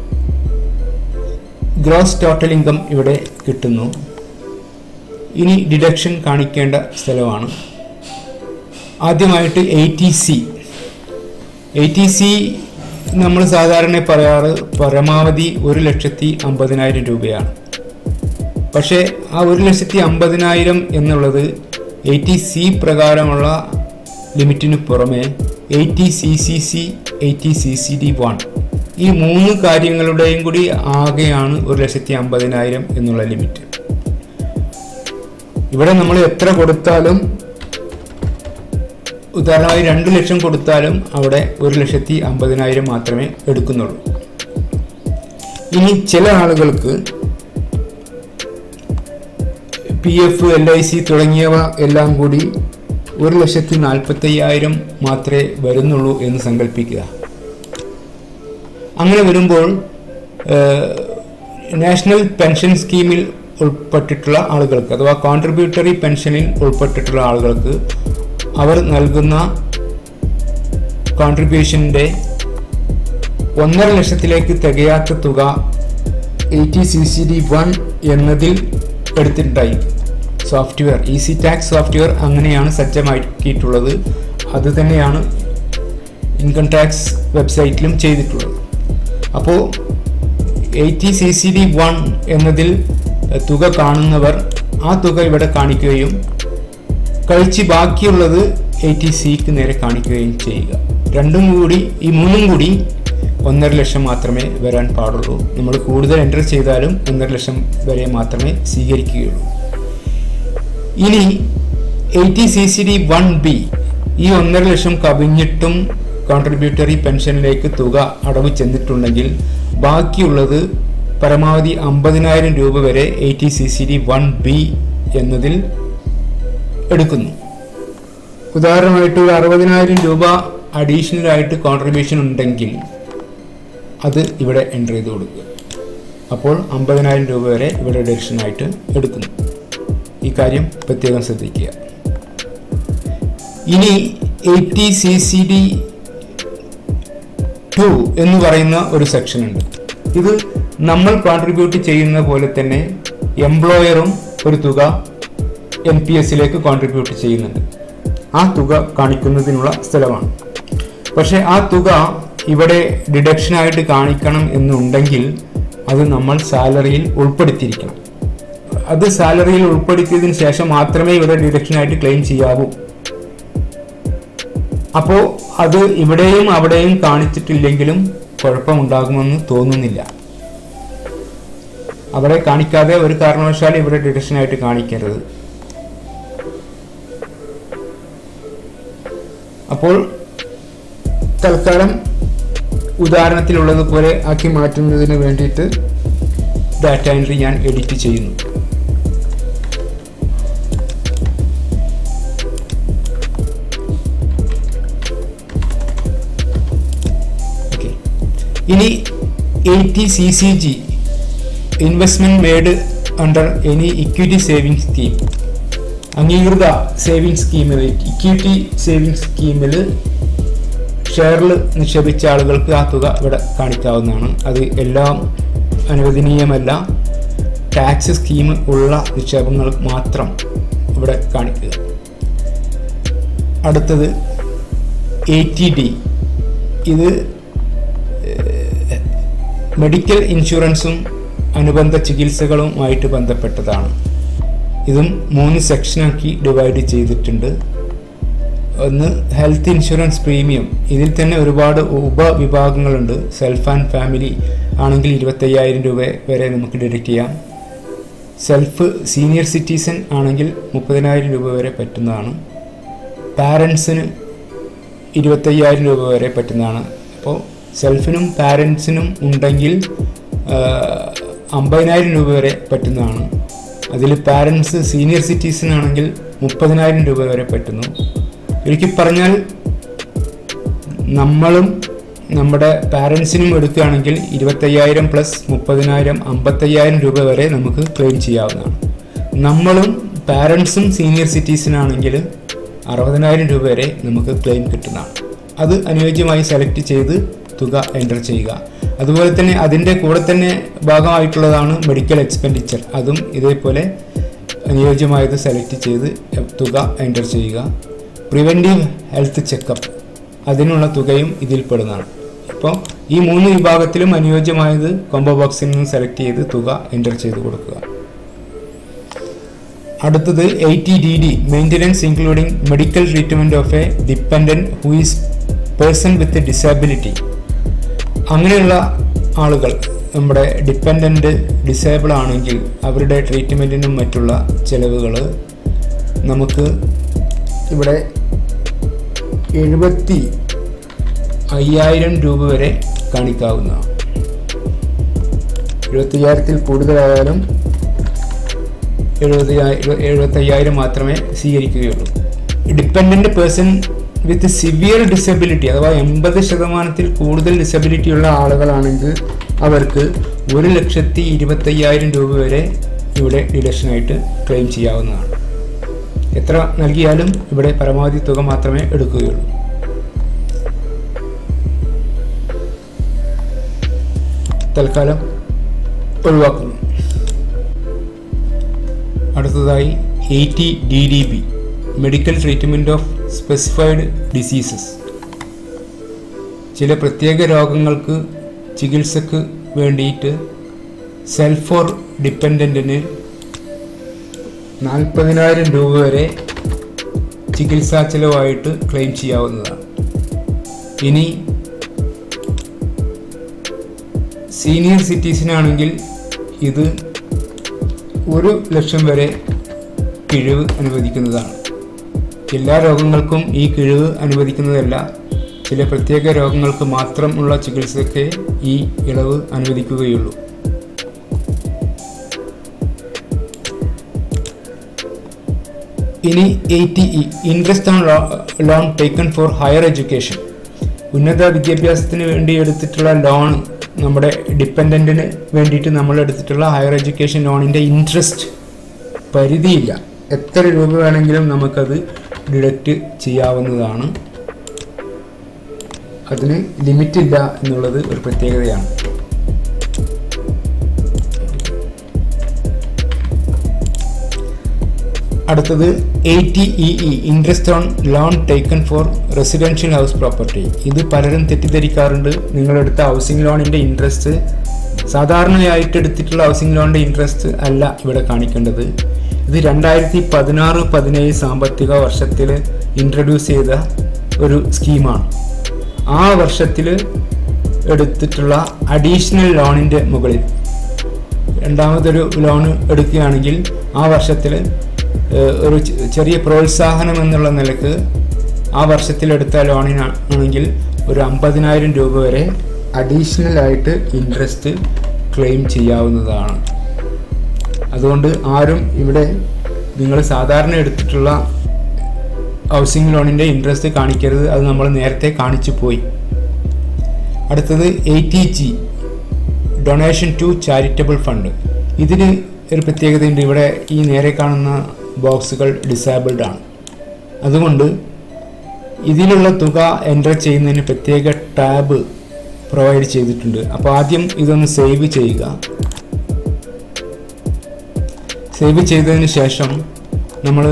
ഗ്രോസ് ടോട്ടൽ ഇൻകം ഇവിടെ കിട്ടുന്നു ഇനി ഡിഡക്ഷൻ കാണിക്കേണ്ട സ്ഥലമാണ് ആദ്യമായിട്ട് A T C A T C നമ്മൾ സാധാരണ പറയാറ് പരമാവധി ഒരു ലക്ഷത്തി അമ്പതിനായിരം രൂപയാണ് പക്ഷേ ആ ഒരു ലക്ഷത്തി അമ്പതിനായിരം എന്നുള്ളത് എ ടി സി പ്രകാരമുള്ള ലിമിറ്റിന് പുറമെ A T C C C A T C C D one ഈ മൂന്ന് കാര്യങ്ങളുടെയും കൂടി ആകെയാണ് ഒരു ലക്ഷത്തി അമ്പതിനായിരം എന്നുള്ള ലിമിറ്റ് ഇവിടെ നമ്മൾ എത്ര കൊടുത്താലും ഉദാഹരണമായി രണ്ട് ലക്ഷം കൊടുത്താലും അവിടെ ഒരു ലക്ഷത്തി അമ്പതിനായിരം മാത്രമേ എടുക്കുന്നുള്ളൂ ഇനി ചില ആളുകൾക്ക് P F L I C തുടങ്ങിയവ എല്ലാം കൂടി ഒരു ലക്ഷത്തി നാൽപ്പത്തയ്യായിരം മാത്രമേ വരുന്നുള്ളൂ എന്ന് സങ്കല്പിക്കുക അങ്ങനെ വരുമ്പോൾ നാഷണൽ പെൻഷൻ സ്കീമിൽ ഉൾപ്പെട്ടിട്ടുള്ള ആളുകൾക്ക് അഥവാ കോൺട്രിബ്യൂട്ടറി പെൻഷനിൽ ഉൾപ്പെട്ടിട്ടുള്ള ആളുകൾക്ക് അവർ നൽകുന്ന കോൺട്രിബ്യൂഷൻ്റെ ഒന്നര ലക്ഷത്തിലേക്ക് തികയാത്ത തുക eighty C C D one എന്നതിൽ എടുത്തിട്ടുണ്ടായി സോഫ്റ്റ്വെയർ ഈസി ടാക്സ് സോഫ്റ്റ്വെയർ അങ്ങനെയാണ് സജ്ജമാക്കിയിട്ടുള്ളത് അത് തന്നെയാണ് ഇൻകം ടാക്സ് വെബ്സൈറ്റിലും ചെയ്തിട്ടുള്ളത് അപ്പോൾ eighty C C D one എന്നതിൽ തുക കാണുന്നവർ ആ തുക ഇവിടെ കാണിക്കുകയും കഴിച്ച് ബാക്കിയുള്ളത് എയ്റ്റി സിക്ക് നേരെ കാണിക്കുകയും ചെയ്യുക രണ്ടും കൂടി ഈ മൂന്നും കൂടി ഒന്നര ലക്ഷം മാത്രമേ വരാൻ പാടുള്ളൂ നമ്മൾ കൂടുതൽ എൻ്റർ ചെയ്താലും ഒന്നര ലക്ഷം വരെ മാത്രമേ സ്വീകരിക്കുകയുള്ളൂ ഇനി eighty C C D one B ഈ ഒന്നര ലക്ഷം കവിഞ്ഞിട്ടും കോൺട്രിബ്യൂട്ടറി പെൻഷനിലേക്ക് തുക അടവ് ചെന്നിട്ടുണ്ടെങ്കിൽ ബാക്കിയുള്ളത് പരമാവധി അമ്പതിനായിരം രൂപ വരെ eighty C C D one B എന്നതിൽ എടുക്കുന്നു ഉദാഹരണമായിട്ട് ഒരു അറുപതിനായിരം രൂപ അഡീഷണൽ ആയിട്ട് കോൺട്രിബ്യൂഷൻ ഉണ്ടെങ്കിൽ അത് ഇവിടെ എൻ്റർ ചെയ്ത് കൊടുക്കുക അപ്പോൾ അമ്പതിനായിരം രൂപ വരെ ഇവിടെ ഡിഡക്ഷനായിട്ട് എടുക്കുന്നു ഈ കാര്യം പ്രത്യേകം ശ്രദ്ധിക്കുക ഇനി eighty C C D two എന്ന് പറയുന്ന ഒരു സെക്ഷൻ ഉണ്ട് ഇത് നമ്മൾ കോൺട്രിബ്യൂട്ട് ചെയ്യുന്ന പോലെ തന്നെ എംപ്ലോയറും ഒരു തുക എൻ പി എസിലേക്ക് കോൺട്രിബ്യൂട്ട് ചെയ്യുന്നുണ്ട് ആ തുക കാണിക്കുന്നതിനുള്ള സ്ഥലമാണ് പക്ഷേ ആ തുക ഇവിടെ ഡിഡക്ഷനായിട്ട് കാണിക്കണം എന്നുണ്ടെങ്കിൽ അത് നമ്മൾ സാലറിയിൽ ഉൾപ്പെടുത്തിയിരിക്കണം അത് സാലറിയിൽ ഉൾപ്പെടുത്തിയതിന് ശേഷം മാത്രമേ ഇവിടെ ഡിഡക്ഷനായിട്ട് ക്ലെയിം ചെയ്യാവൂ അപ്പോൾ അത് ഇവിടെയും അവിടെയും കാണിച്ചിട്ടില്ലെങ്കിലും കുഴപ്പമുണ്ടാകുമെന്ന് തോന്നുന്നില്ല അവിടെ കാണിക്കാതെ ഒരു കാരണവശാലും ഇവിടെ ഡിഡക്ഷനായിട്ട് കാണിക്കരുത് അപ്പോൾ തൽക്കാലം ഉദാഹരണത്തിലുള്ളതുപോലെ ആക്കി മാറ്റുന്നതിന് വേണ്ടിയിട്ട് ഡാറ്റ എൻട്രി ഞാൻ എഡിറ്റ് ചെയ്യുന്നു ഓക്കെ ഇനി eighty C C G investment made under any equity saving scheme അംഗീകൃത സേവിംഗ് സ്കീമിൽ ഇക്വിറ്റി സേവിംഗ് സ്കീമിൽ ഷെയറിൽ നിക്ഷേപിച്ച ആളുകൾക്ക് ആ തുക ഇവിടെ കാണിക്കാവുന്നതാണ് അത് എല്ലാം അനുവദനീയമല്ല ടാക്സ് സ്കീം ഉള്ള നിക്ഷേപങ്ങൾ മാത്രം ഇവിടെ കാണിക്കുക അടുത്തത് എ ടി ഡി ഇത് മെഡിക്കൽ ഇൻഷുറൻസും അനുബന്ധ ചികിത്സകളുമായിട്ട് ബന്ധപ്പെട്ടതാണ് ഇതും മൂന്ന് സെക്ഷനാക്കി ഡിവൈഡ് ചെയ്തിട്ടുണ്ട് ഒന്ന് ഹെൽത്ത് ഇൻഷുറൻസ് പ്രീമിയം ഇതിൽ തന്നെ ഒരുപാട് ഉപവിഭാഗങ്ങളുണ്ട് സെൽഫ് ആൻഡ് ഫാമിലി ആണെങ്കിൽ ഇരുപത്തയ്യായിരം രൂപ വരെ നമുക്ക് ഡിഡക്റ്റ് ചെയ്യാം സെൽഫ് സീനിയർ സിറ്റിസൺ ആണെങ്കിൽ മുപ്പതിനായിരം രൂപ വരെ പറ്റുന്നതാണ് പാരൻസിന് ഇരുപത്തയ്യായിരം രൂപ വരെ പറ്റുന്നതാണ് അപ്പോൾ സെൽഫിനും പാരൻസിനും ഉണ്ടെങ്കിൽ അമ്പതിനായിരം രൂപ വരെ പറ്റുന്നതാണ് അതിൽ പാരൻസ് സീനിയർ സിറ്റിസൺ ആണെങ്കിൽ മുപ്പതിനായിരം രൂപ വരെ പറ്റുന്നു ചുരുക്കി പറഞ്ഞാൽ നമ്മളും നമ്മുടെ പാരൻസിനും എടുക്കുകയാണെങ്കിൽ ഇരുപത്തയ്യായിരം പ്ലസ് മുപ്പതിനായിരം അമ്പത്തയ്യായിരം രൂപ വരെ നമുക്ക് ക്ലെയിം ചെയ്യാവുന്നതാണ് നമ്മളും പാരൻസും സീനിയർ സിറ്റിസൺ ആണെങ്കിൽ അറുപതിനായിരം രൂപ വരെ നമുക്ക് ക്ലെയിം കിട്ടുന്നതാണ് അത് അനുയോജ്യമായി സെലക്ട് ചെയ്ത് തുക എൻ്റർ ചെയ്യുക അതുപോലെ തന്നെ അതിൻ്റെ കൂടെ തന്നെ ഭാഗമായിട്ടുള്ളതാണ് മെഡിക്കൽ എക്സ്പെൻഡിച്ചർ അതും ഇതേപോലെ അനുയോജ്യമായത് സെലക്ട് ചെയ്ത് തുക എൻ്റർ ചെയ്യുക പ്രിവെൻറ്റീവ് ഹെൽത്ത് ചെക്കപ്പ് അതിനുള്ള തുകയും ഇതിൽ പെടുന്നതാണ് ഇപ്പോൾ ഈ മൂന്ന് വിഭാഗത്തിലും അനുയോജ്യമായത് കോംബോ ബോക്സിൽ നിന്ന് സെലക്ട് ചെയ്ത് തുക എൻ്റർ ചെയ്ത് കൊടുക്കുക അടുത്തത് eighty D D maintenance including medical treatment of a dependent who is person with disability അങ്ങനെയുള്ള ആളുകൾ നമ്മുടെ ഡിപ്പെൻഡൻ്റ് ഡിസേബിൾ ആണെങ്കിൽ അവരുടെ ട്രീറ്റ്മെൻറ്റിനും മറ്റുള്ള ചിലവുകൾ നമുക്ക് ഇവിടെ എഴുപത്തി അയ്യായിരം രൂപ വരെ കാണിക്കാവുന്നതാണ് എഴുപത്തയ്യായിരത്തിൽ കൂടുതലായാലും എഴുപത്തി എഴുപത്തയ്യായിരം മാത്രമേ സ്വീകരിക്കുകയുള്ളൂ dependent person with severe disability അഥവാ എൺപത് ശതമാനത്തിൽ കൂടുതൽ ഡിസബിലിറ്റി ഉള്ള ആളുകളാണെങ്കിൽ അവർക്ക് ഒരു ലക്ഷത്തി ഇരുപത്തയ്യായിരം രൂപ വരെ ഇവിടെ ഡിഡക്ഷനായിട്ട് ക്ലെയിം ചെയ്യാവുന്നതാണ് എത്ര നൽകിയാലും ഇവിടെ പരമാവധി തുക മാത്രമേ എടുക്കുകയുള്ളൂ തൽക്കാലം ഒഴിവാക്കുന്നു അടുത്തതായി eighty D D B medical treatment of specified diseases ചില പ്രത്യേക രോഗങ്ങൾക്ക് ചികിത്സക്ക് വേണ്ടിയിട്ട് സെൽഫ് ഫോർ ഡിപ്പെൻഡൻറ്റിന് നാൽപ്പതിനായിരം രൂപ വരെ ചികിത്സാ ചെലവായിട്ട് ക്ലെയിം ചെയ്യാവുന്നതാണ് ഇനി സീനിയർ സിറ്റിസനാണെങ്കിൽ ഇത് ഒരു ലക്ഷം വരെ കിഴിവ് അനുവദിക്കുന്നതാണ് എല്ലാ രോഗങ്ങൾക്കും ഈ കിഴിവ് അനുവദിക്കുന്നതല്ല ചില പ്രത്യേക രോഗങ്ങൾക്ക് മാത്രമുള്ള ചികിത്സയ്ക്ക് ഈ ഇളവ് അനുവദിക്കുകയുള്ളൂ ഇനി eighty E interest on loan taken for higher education ഉന്നത വിദ്യാഭ്യാസത്തിന് വേണ്ടി എടുത്തിട്ടുള്ള ലോൺ നമ്മുടെ ഡിപ്പെൻഡൻറ്റിന് വേണ്ടിയിട്ട് നമ്മൾ എടുത്തിട്ടുള്ള ഹയർ എഡ്യൂക്കേഷൻ ലോണിൻ്റെ ഇൻട്രസ്റ്റ് പരിധിയില്ല എത്ര രൂപ വേണമെങ്കിലും നമുക്കത് ഡിഡക്റ്റ് ചെയ്യാവുന്നതാണ് അതിന് ലിമിറ്റ് ഇല്ല എന്നുള്ളത് ഒരു പ്രത്യേകതയാണ് അടുത്തത് eighty E E interest on loan taken for residential house property ഇത് പലരും തെറ്റിദ്ധരിക്കാറുണ്ട് നിങ്ങളെടുത്ത ഹൗസിംഗ് ലോണിൻ്റെ ഇൻട്രസ്റ്റ് സാധാരണയായിട്ട് എടുത്തിട്ടുള്ള ഹൗസിംഗ് ലോണിൻ്റെ ഇൻട്രസ്റ്റ് അല്ല ഇവിടെ കാണിക്കേണ്ടത് ഇത് രണ്ടായിരത്തി പതിനാറ് പതിനേഴ് സാമ്പത്തിക വർഷത്തിൽ ഇൻട്രൊഡ്യൂസ് ചെയ്ത ഒരു സ്കീമാണ് ആ വർഷത്തിൽ എടുത്തിട്ടുള്ള അഡീഷണൽ ലോണിൻ്റെ മുകളിൽ രണ്ടാമതൊരു ലോൺ എടുക്കുകയാണെങ്കിൽ ആ വർഷത്തിൽ ഒരു ചെറിയ പ്രോത്സാഹനം എന്നുള്ള നിലക്ക് ആ വർഷത്തിലെടുത്ത ലോണിനാണെങ്കിൽ ഒരു അമ്പതിനായിരം രൂപ വരെ അഡീഷണൽ ആയിട്ട് ഇൻട്രസ്റ്റ് ക്ലെയിം ചെയ്യാവുന്നതാണ് അതുകൊണ്ട് ആരും ഇവിടെ നിങ്ങൾ സാധാരണ എടുത്തിട്ടുള്ള ഹൗസിംഗ് ലോണിൻ്റെ ഇൻട്രസ്റ്റ് കാണിക്കരുത് അത് നമ്മൾ നേരത്തെ കാണിച്ചു പോയി അടുത്തത് eighty G donation to charitable fund ഇതിന് ഒരു പ്രത്യേകതയുണ്ട് ഇവിടെ ഈ നേരെ കാണുന്ന ബോക്സുകൾ ഡിസേബിൾഡ് ആണ് അതുകൊണ്ട് ഇതിലുള്ള തുക എൻ്റർ ചെയ്യുന്നതിന് പ്രത്യേക ടാബ് പ്രൊവൈഡ് ചെയ്തിട്ടുണ്ട് അപ്പോൾ ആദ്യം ഇതൊന്ന് സേവ് ചെയ്യുക സേവ് ചെയ്തതിന് ശേഷം നമ്മൾ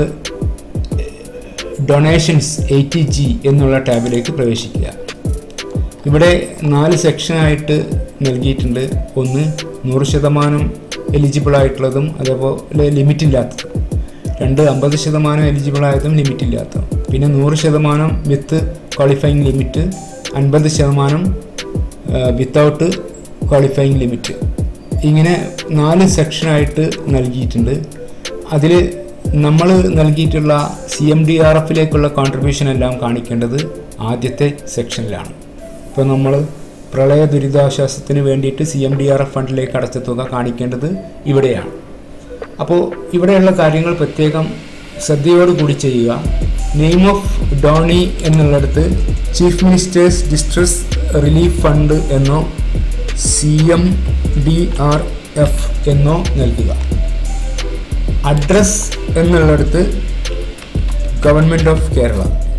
ഡൊണേഷൻസ് എയ്റ്റി ജി എന്നുള്ള ടാബിലേക്ക് പ്രവേശിക്കുക ഇവിടെ നാല് സെക്ഷനായിട്ട് നൽകിയിട്ടുണ്ട് ഒന്ന് നൂറ് ശതമാനം എലിജിബിൾ ആയിട്ടുള്ളതും അതേപോലെ ലിമിറ്റ് ഇല്ലാത്തതും രണ്ട് അമ്പത് ശതമാനം എലിജിബിൾ ആയതും ലിമിറ്റ് ഇല്ലാത്തതും പിന്നെ നൂറ് ശതമാനം വിത്ത് ക്വാളിഫയിങ് ലിമിറ്റ് അൻപത് ശതമാനം വിത്തൗട്ട് ക്വാളിഫയിങ് ലിമിറ്റ് ഇങ്ങനെ നാല് സെക്ഷനായിട്ട് നൽകിയിട്ടുണ്ട് അതിൽ നമ്മൾ നൽകിയിട്ടുള്ള സി എം ഡി ആർ എഫിലേക്കുള്ള കോൺട്രിബ്യൂഷൻ എല്ലാം കാണിക്കേണ്ടത് ആദ്യത്തെ സെക്ഷനിലാണ് ഇപ്പോൾ നമ്മൾ പ്രളയ ദുരിതാശ്വാസത്തിന് വേണ്ടിയിട്ട് C M D R F ഫണ്ടിലേക്ക് അടച്ച തുക കാണിക്കേണ്ടത് ഇവിടെയാണ് അപ്പോൾ ഇവിടെയുള്ള കാര്യങ്ങൾ പ്രത്യേകം ശ്രദ്ധയോടുകൂടി ചെയ്യുക നെയിം ഓഫ് ഡോണി എന്നുള്ളിടത്ത് chief minister's distress relief fund എന്നോ C M D R F എന്നോ നൽകുക അഡ്രസ് എന്നുള്ളിടത്ത് ഗവൺമെൻറ് ഓഫ് കേരള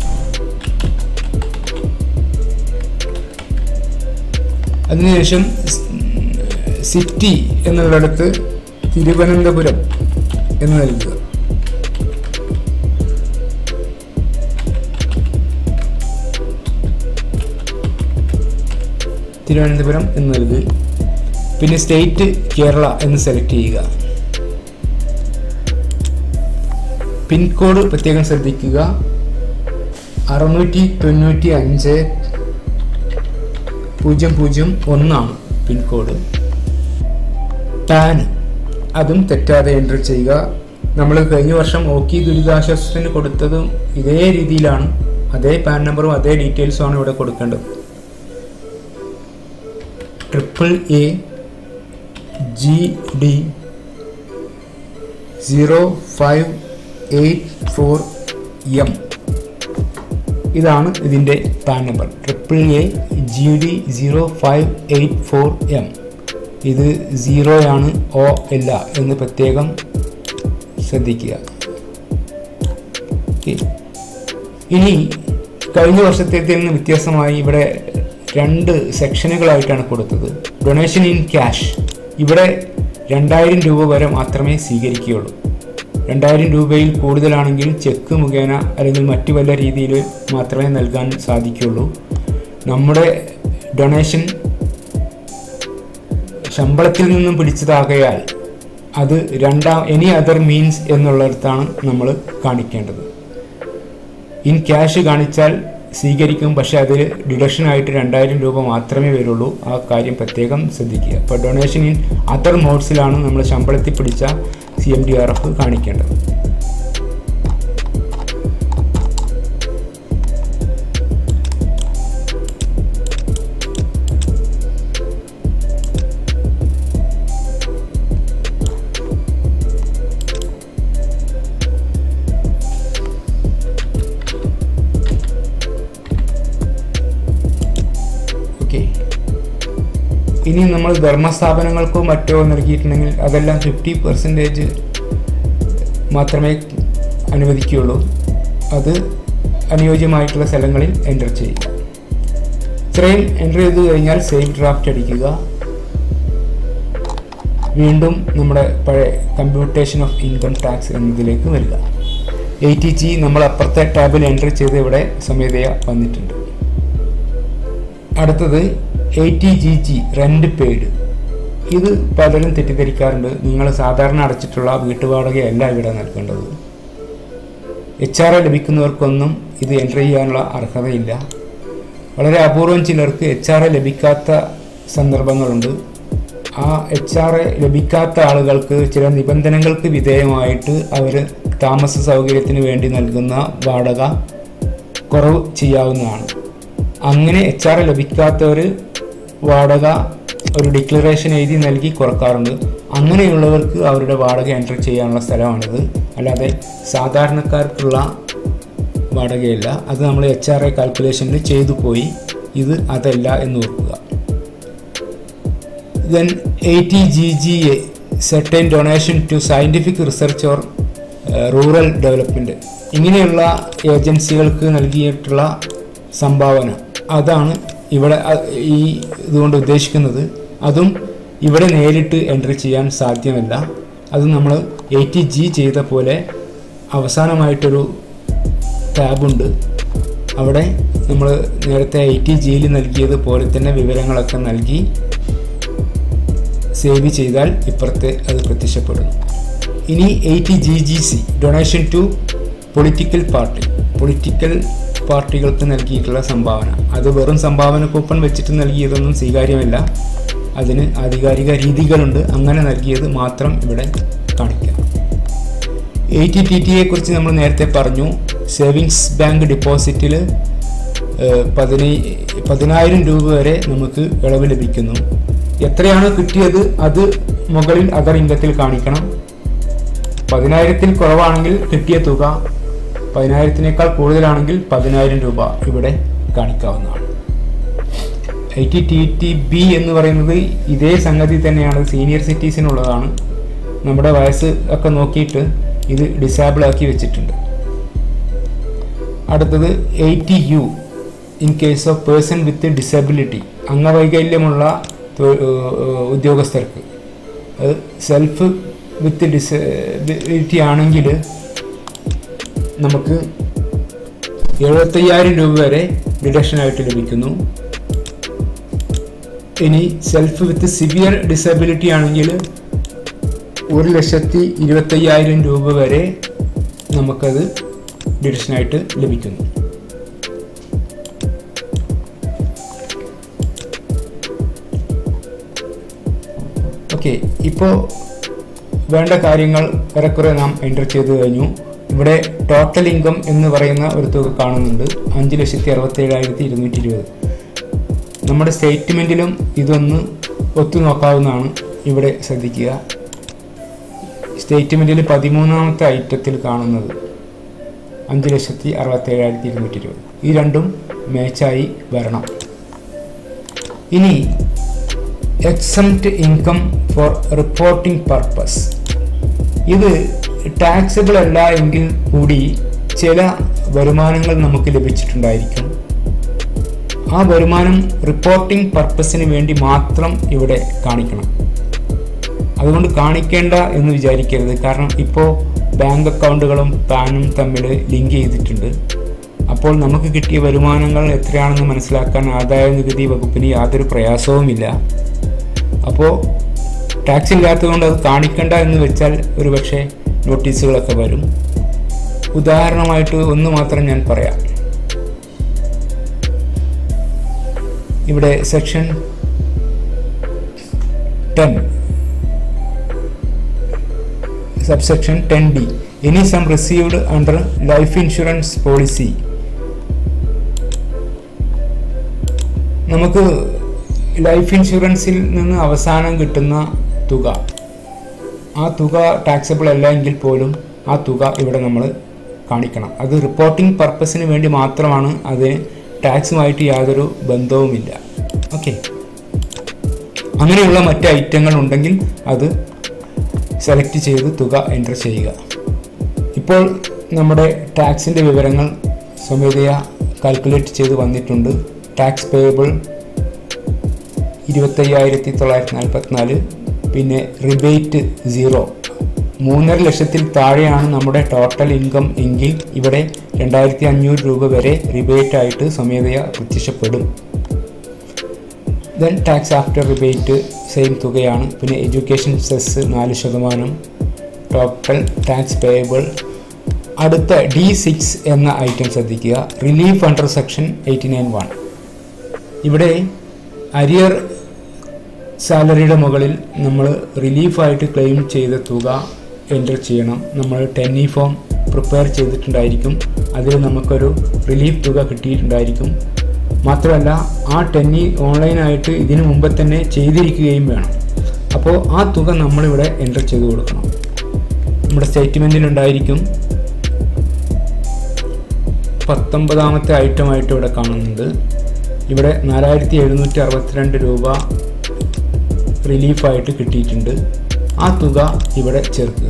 അതിനുശേഷം സിറ്റി എന്നുള്ളിടത്ത് തിരുവനന്തപുരം എന്ന് നൽകുക തിരുവനന്തപുരം എന്ന് നൽകുക പിന്നെ സ്റ്റേറ്റ് കേരള എന്ന് സെലക്ട് ചെയ്യുക പിൻകോഡ് പ്രത്യേകം ശ്രദ്ധിക്കുക അറുന്നൂറ്റി തൊണ്ണൂറ്റി അഞ്ച് പൂജ്യം പൂജ്യം ഒന്നാണ് പിൻകോഡ് പാൻ അതും തെറ്റാതെ എൻ്റർ ചെയ്യുക നമ്മൾ കഴിഞ്ഞ വർഷം ഓക്കി ദുരിതാശ്വാസത്തിന് കൊടുത്തതും ഇതേ രീതിയിലാണ് അതേ പാൻ നമ്പറും അതേ ഡീറ്റെയിൽസും ആണ് ഇവിടെ കൊടുക്കേണ്ടത് triple A G D zero five eight four M ഇതാണ് ഇതിൻ്റെ PAN number triple A G D zero five eight four M ഇത് സീറോയാണ് ഓ അല്ല എന്ന് പ്രത്യേകം ശ്രദ്ധിക്കുക ഓക്കെ ഇനി കഴിഞ്ഞ വർഷത്തേതിൽ നിന്ന് വ്യത്യാസമായി ഇവിടെ രണ്ട് സെക്ഷനുകളായിട്ടാണ് കൊടുത്തത് ഡൊണേഷൻ ഇൻ ക്യാഷ് ഇവിടെ രണ്ടായിരം രൂപ വരെ മാത്രമേ സ്വീകരിക്കുകയുള്ളൂ രണ്ടായിരം രൂപയിൽ കൂടുതലാണെങ്കിൽ ചെക്ക് മുഖേന അല്ലെങ്കിൽ മറ്റു വല്ല രീതിയിൽ മാത്രമേ നൽകാൻ സാധിക്കുകയുള്ളൂ നമ്മുടെ ഡൊണേഷൻ ശമ്പളത്തിൽ നിന്നും പിടിച്ചതാകയാൽ അത് രണ്ടാം എനി അതർ മീൻസ് എന്നുള്ളിടത്താണ് നമ്മൾ കാണിക്കേണ്ടത് ഇൻ ക്യാഷ് കാണിച്ചാൽ സ്വീകരിക്കും പക്ഷേ അതിൽ ഡിഡക്ഷനായിട്ട് രണ്ടായിരം രൂപ മാത്രമേ വരുള്ളൂ ആ കാര്യം പ്രത്യേകം ശ്രദ്ധിക്കുക അപ്പോൾ ഡൊണേഷൻ ഇൻ അതർ മോഡ്സിലാണ് നമ്മൾ ശമ്പളത്തിൽ പിടിച്ച C M D R F കാണിക്കേണ്ടത് ഓക്കെ ഇനി നമ്മൾ ധർമ്മസ്ഥാപനങ്ങൾക്കോ മറ്റോ നൽകിയിട്ടുണ്ടെങ്കിൽ അതെല്ലാം ഫിഫ്റ്റി പെർസെൻറ്റേജ് മാത്രമേ അനുവദിക്കുകയുള്ളൂ അത് അനുയോജ്യമായിട്ടുള്ള സ്ഥലങ്ങളിൽ എൻ്റർ ചെയ്യുക ഇത്രയും എൻ്റർ ചെയ്ത് കഴിഞ്ഞാൽ സേവ് ഡ്രാഫ്റ്റ് അടിക്കുക വീണ്ടും നമ്മുടെ പഴയ കമ്പ്യൂട്ടേഷൻ ഓഫ് ഇൻകം ടാക്സ് എന്നതിലേക്ക് വരിക എ ടി ജി നമ്മൾ അപ്പുറത്തെ ടാബിൽ എൻ്റർ ചെയ്ത് ഇവിടെ സ്വമേധയ വന്നിട്ടുണ്ട് അടുത്തത് A T G G rent paid ഇത് പലരും തെറ്റിദ്ധരിക്കാറുണ്ട് നിങ്ങൾ സാധാരണ അടച്ചിട്ടുള്ള വീട്ടുവാടകയല്ല ഇവിടെ നൽകേണ്ടത് എച്ച് ആർ എ ലഭിക്കുന്നവർക്കൊന്നും ഇത് എൻ്റർ ചെയ്യാനുള്ള അർഹതയില്ല വളരെ അപൂർവം ചിലർക്ക് എച്ച് ആർ എ ലഭിക്കാത്ത സന്ദർഭങ്ങളുണ്ട് ആ എച്ച് ആർ എ ലഭിക്കാത്ത ആളുകൾക്ക് ചില നിബന്ധനകൾക്ക് വിധേയമായിട്ട് അവർ താമസ സൗകര്യത്തിന് വേണ്ടി നൽകുന്ന വാടക കുറവ് ചെയ്യാവുന്നതാണ് അങ്ങനെ എച്ച് ആർ ലഭിക്കാത്തവർ വാടക ഒരു ഡിക്ലറേഷൻ എഴുതി നൽകി കുറക്കാറുണ്ട് അങ്ങനെയുള്ളവർക്ക് അവരുടെ വാടക എൻറ്റർ ചെയ്യാനുള്ള സ്ഥലമാണിത് അല്ലാതെ സാധാരണക്കാർക്കുള്ള വാടകയല്ല അത് നമ്മൾ എച്ച് ആർ ഐ കാൽക്കുലേഷനിൽ ചെയ്തു പോയി ഇത് അതല്ല എന്ന് ഓർക്കുക then eighty G G A certain donation to scientific research or rural development ഇങ്ങനെയുള്ള ഏജൻസികൾക്ക് നൽകിയിട്ടുള്ള സംഭാവന അതാണ് ഇവിടെ അ- ഈ ഇതുകൊണ്ട് ഉദ്ദേശിക്കുന്നത് അതും ഇവിടെ നേരിട്ട് എൻട്രി ചെയ്യാൻ സാധ്യമല്ല അത് നമ്മൾ എയ്റ്റി ജി ചെയ്ത പോലെ അവസാനമായിട്ടൊരു ടാബുണ്ട് അവിടെ നമ്മൾ നേരത്തെ എയ്റ്റി ജിയിൽ നൽകിയത് പോലെ തന്നെ വിവരങ്ങളൊക്കെ നൽകി സേവ് ചെയ്താൽ ഇപ്പുറത്തെ അത് പ്രത്യക്ഷപ്പെടുന്നു ഇനി eighty G G C donation to political party political പാർട്ടികൾക്ക് നൽകിയിട്ടുള്ള സംഭാവന അത് വെറും സംഭാവന കൂപ്പൺ വെച്ചിട്ട് നൽകിയതൊന്നും സ്വീകാര്യമല്ല അതിന് ആധികാരിക രീതികളുണ്ട് അങ്ങനെ നൽകിയത് മാത്രം ഇവിടെ കാണിക്കാം എയ്റ്റി ടി ടിയെ കുറിച്ച് നമ്മൾ നേരത്തെ പറഞ്ഞു സേവിങ്സ് ബാങ്ക് ഡിപ്പോസിറ്റിൽ പതിനൈ പതിനായിരം രൂപ വരെ നമുക്ക് ഇളവ് ലഭിക്കുന്നു എത്രയാണ് കിട്ടിയത് അത് മുകളിൽ അതർ ഇൻകത്തിൽ കാണിക്കണം പതിനായിരത്തിൽ കുറവാണെങ്കിൽ കിട്ടിയ തുക പതിനായിരത്തിനേക്കാൾ കൂടുതലാണെങ്കിൽ പതിനായിരം രൂപ ഇവിടെ കാണിക്കാവുന്നതാണ് I T T T B എന്ന് പറയുന്നത് ഇതേ സംഗതി തന്നെയാണ് സീനിയർ സിറ്റീസിനുള്ളതാണ് നമ്മുടെ വയസ്സ് ഒക്കെ നോക്കിയിട്ട് ഇത് ഡിസേബിൾ ആക്കി വെച്ചിട്ടുണ്ട് അടുത്തത് eighty U in case of person with disability അംഗവൈകല്യമുള്ള തൊ- ഏഹ് ഉദ്യോഗസ്ഥർക്ക് അത് സെൽഫ് വിത്ത് ഡിസബിലിറ്റി ആണെങ്കിൽ നമുക്ക് എഴുപത്തയ്യായിരം രൂപ വരെ ഡിഡക്ഷനായിട്ട് ലഭിക്കുന്നു ഇനി സെൽഫ് വിത്ത് സിവിയർ ഡിസബിലിറ്റി ആണെങ്കിൽ ഒരു ലക്ഷത്തി ഇരുപത്തയ്യായിരം രൂപ വരെ നമുക്കത് ഡിഡക്ഷനായിട്ട് ലഭിക്കുന്നു ഓക്കെ ഇപ്പോൾ വേണ്ട കാര്യങ്ങൾ ഏറെക്കുറെ നാം എൻ്റർ ചെയ്തു കഴിഞ്ഞു ഇവിടെ ടോട്ടൽ ഇൻകം എന്ന് പറയുന്ന ഒരു തുക കാണുന്നുണ്ട് അഞ്ച് ലക്ഷത്തി അറുപത്തി ഏഴായിരത്തി ഇരുന്നൂറ്റി ഇരുപത് നമ്മുടെ സ്റ്റേറ്റ്മെൻറ്റിലും ഇതൊന്ന് ഒത്തു നോക്കാവുന്നതാണ് ഇവിടെ ശ്രദ്ധിക്കുക സ്റ്റേറ്റ്മെൻറ്റിൽ പതിമൂന്നാമത്തെ ഐറ്റത്തിൽ കാണുന്നത് അഞ്ച് ലക്ഷത്തി അറുപത്തി ഏഴായിരത്തി ഇരുന്നൂറ്റി ഇരുപത് ഈ രണ്ടും മാച്ചായി വരണം ഇനി exempt income for reporting purpose ഇത് ടാക്സബിൾ അല്ല എങ്കിൽ കൂടി ചില വരുമാനങ്ങൾ നമുക്ക് ലഭിച്ചിട്ടുണ്ടായിരിക്കും ആ വരുമാനം റിപ്പോർട്ടിംഗ് പർപ്പസിന് വേണ്ടി മാത്രം ഇവിടെ കാണിക്കണം അതുകൊണ്ട് കാണിക്കേണ്ട എന്ന് വിചാരിക്കരുത് കാരണം ഇപ്പോൾ ബാങ്ക് അക്കൗണ്ടുകളും പാനും തമ്മിൽ ലിങ്ക് ചെയ്തിട്ടുണ്ട് അപ്പോൾ നമുക്ക് കിട്ടിയ വരുമാനങ്ങൾ എത്രയാണെന്ന് മനസ്സിലാക്കാൻ ആദായ നികുതി വകുപ്പിന് യാതൊരു പ്രയാസവുമില്ല അപ്പോൾ ടാക്സ് ഇല്ലാത്തതുകൊണ്ട് അത് കാണിക്കണ്ട എന്ന് വെച്ചാൽ ഒരു പക്ഷേ നോട്ടീസുകളൊക്കെ വരും ഉദാഹരണമായിട്ട് ഒന്ന് മാത്രം ഞാൻ പറയാം ഇവിടെ section ten subsection ten D any sum received under life insurance policy നമുക്ക് ലൈഫ് ഇൻഷുറൻസിൽ നിന്ന് അവസാനം കിട്ടുന്ന തുക ആ തുക ടാക്സബിൾ അല്ല എങ്കിൽ പോലും ആ തുക ഇവിടെ നമ്മൾ കാണിക്കണം അത് റിപ്പോർട്ടിംഗ് പർപ്പസിന് വേണ്ടി മാത്രമാണ് അതിന് ടാക്സുമായിട്ട് യാതൊരു ബന്ധവുമില്ല ഓക്കെ അങ്ങനെയുള്ള മറ്റ് ഐറ്റങ്ങൾ ഉണ്ടെങ്കിൽ അത് സെലക്ട് ചെയ്ത് തുക എൻ്റർ ചെയ്യുക ഇപ്പോൾ നമ്മുടെ ടാക്സിൻ്റെ വിവരങ്ങൾ സ്വമേധയാ കാൽക്കുലേറ്റ് ചെയ്ത് വന്നിട്ടുണ്ട് ടാക്സ് പേയബിൾ ഇരുപത്തയ്യായിരത്തി തൊള്ളായിരത്തി നാൽപ്പത്തിനാല് പിന്നെ റിബേറ്റ് സീറോ മൂന്നര ലക്ഷത്തിൽ താഴെയാണ് നമ്മുടെ ടോട്ടൽ ഇൻകം എങ്കിൽ ഇവിടെ രണ്ടായിരത്തി അഞ്ഞൂറ് രൂപ വരെ റിബേറ്റ് ആയിട്ട് സ്വമേധയാ പ്രത്യക്ഷപ്പെടും then tax after rebate same തുകയാണ് പിന്നെ എഡ്യൂക്കേഷൻ സെസ് നാല് ശതമാനം ടോട്ടൽ ടാക്സ് പേയബിൾ അടുത്ത ഡി സിക്സ് എന്ന ഐറ്റം ശ്രദ്ധിക്കുക relief under section eighty nine one ഇവിടെ അരിയർ സാലറിയുടെ മുകളിൽ നമ്മൾ റിലീഫായിട്ട് ക്ലെയിം ചെയ്ത തുക എൻ്റർ ചെയ്യണം നമ്മൾ ടെന്നി ഫോം പ്രിപ്പയർ ചെയ്തിട്ടുണ്ടായിരിക്കും അതിൽ നമുക്കൊരു റിലീഫ് തുക കിട്ടിയിട്ടുണ്ടായിരിക്കും മാത്രമല്ല ആ ടെന്നി ഓൺലൈനായിട്ട് ഇതിനു മുമ്പ് തന്നെ ചെയ്തിരിക്കുകയും വേണം അപ്പോൾ ആ തുക നമ്മളിവിടെ എൻ്റർ ചെയ്ത് കൊടുക്കണം നമ്മുടെ സ്റ്റേറ്റ്മെൻറ്റിലുണ്ടായിരിക്കും പത്തൊമ്പതാമത്തെ ഐറ്റമായിട്ട് ഇവിടെ കാണുന്നുണ്ട് ഇവിടെ നാലായിരത്തി എഴുന്നൂറ്റി അറുപത്തിരണ്ട് രൂപ റിലീഫായിട്ട് കിട്ടിയിട്ടുണ്ട് ആ തുക ഇവിടെ ചേർക്കുക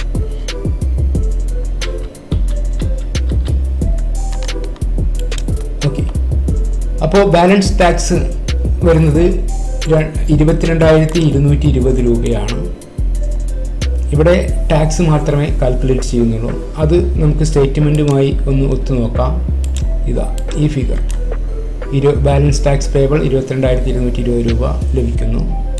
ഓക്കെ അപ്പോൾ ബാലൻസ് ടാക്സ് വരുന്നത് ര- ഇരുപത്തിരണ്ടായിരത്തി ഇരുന്നൂറ്റി ഇരുപത് രൂപയാണ് ഇവിടെ ടാക്സ് മാത്രമേ കാൽക്കുലേറ്റ് ചെയ്യുന്നുള്ളൂ അത് നമുക്ക് സ്റ്റേറ്റ്മെൻറ്റുമായി ഒന്ന് ഒത്തു നോക്കാം ഇതാ ഈ ഫിഗർ ഇരു ബാലൻസ് ടാക്സ് പേബിൾ ഇരുപത്തിരണ്ടായിരത്തി ഇരുന്നൂറ്റി ഇരുപത് രൂപ ലഭിക്കുന്നു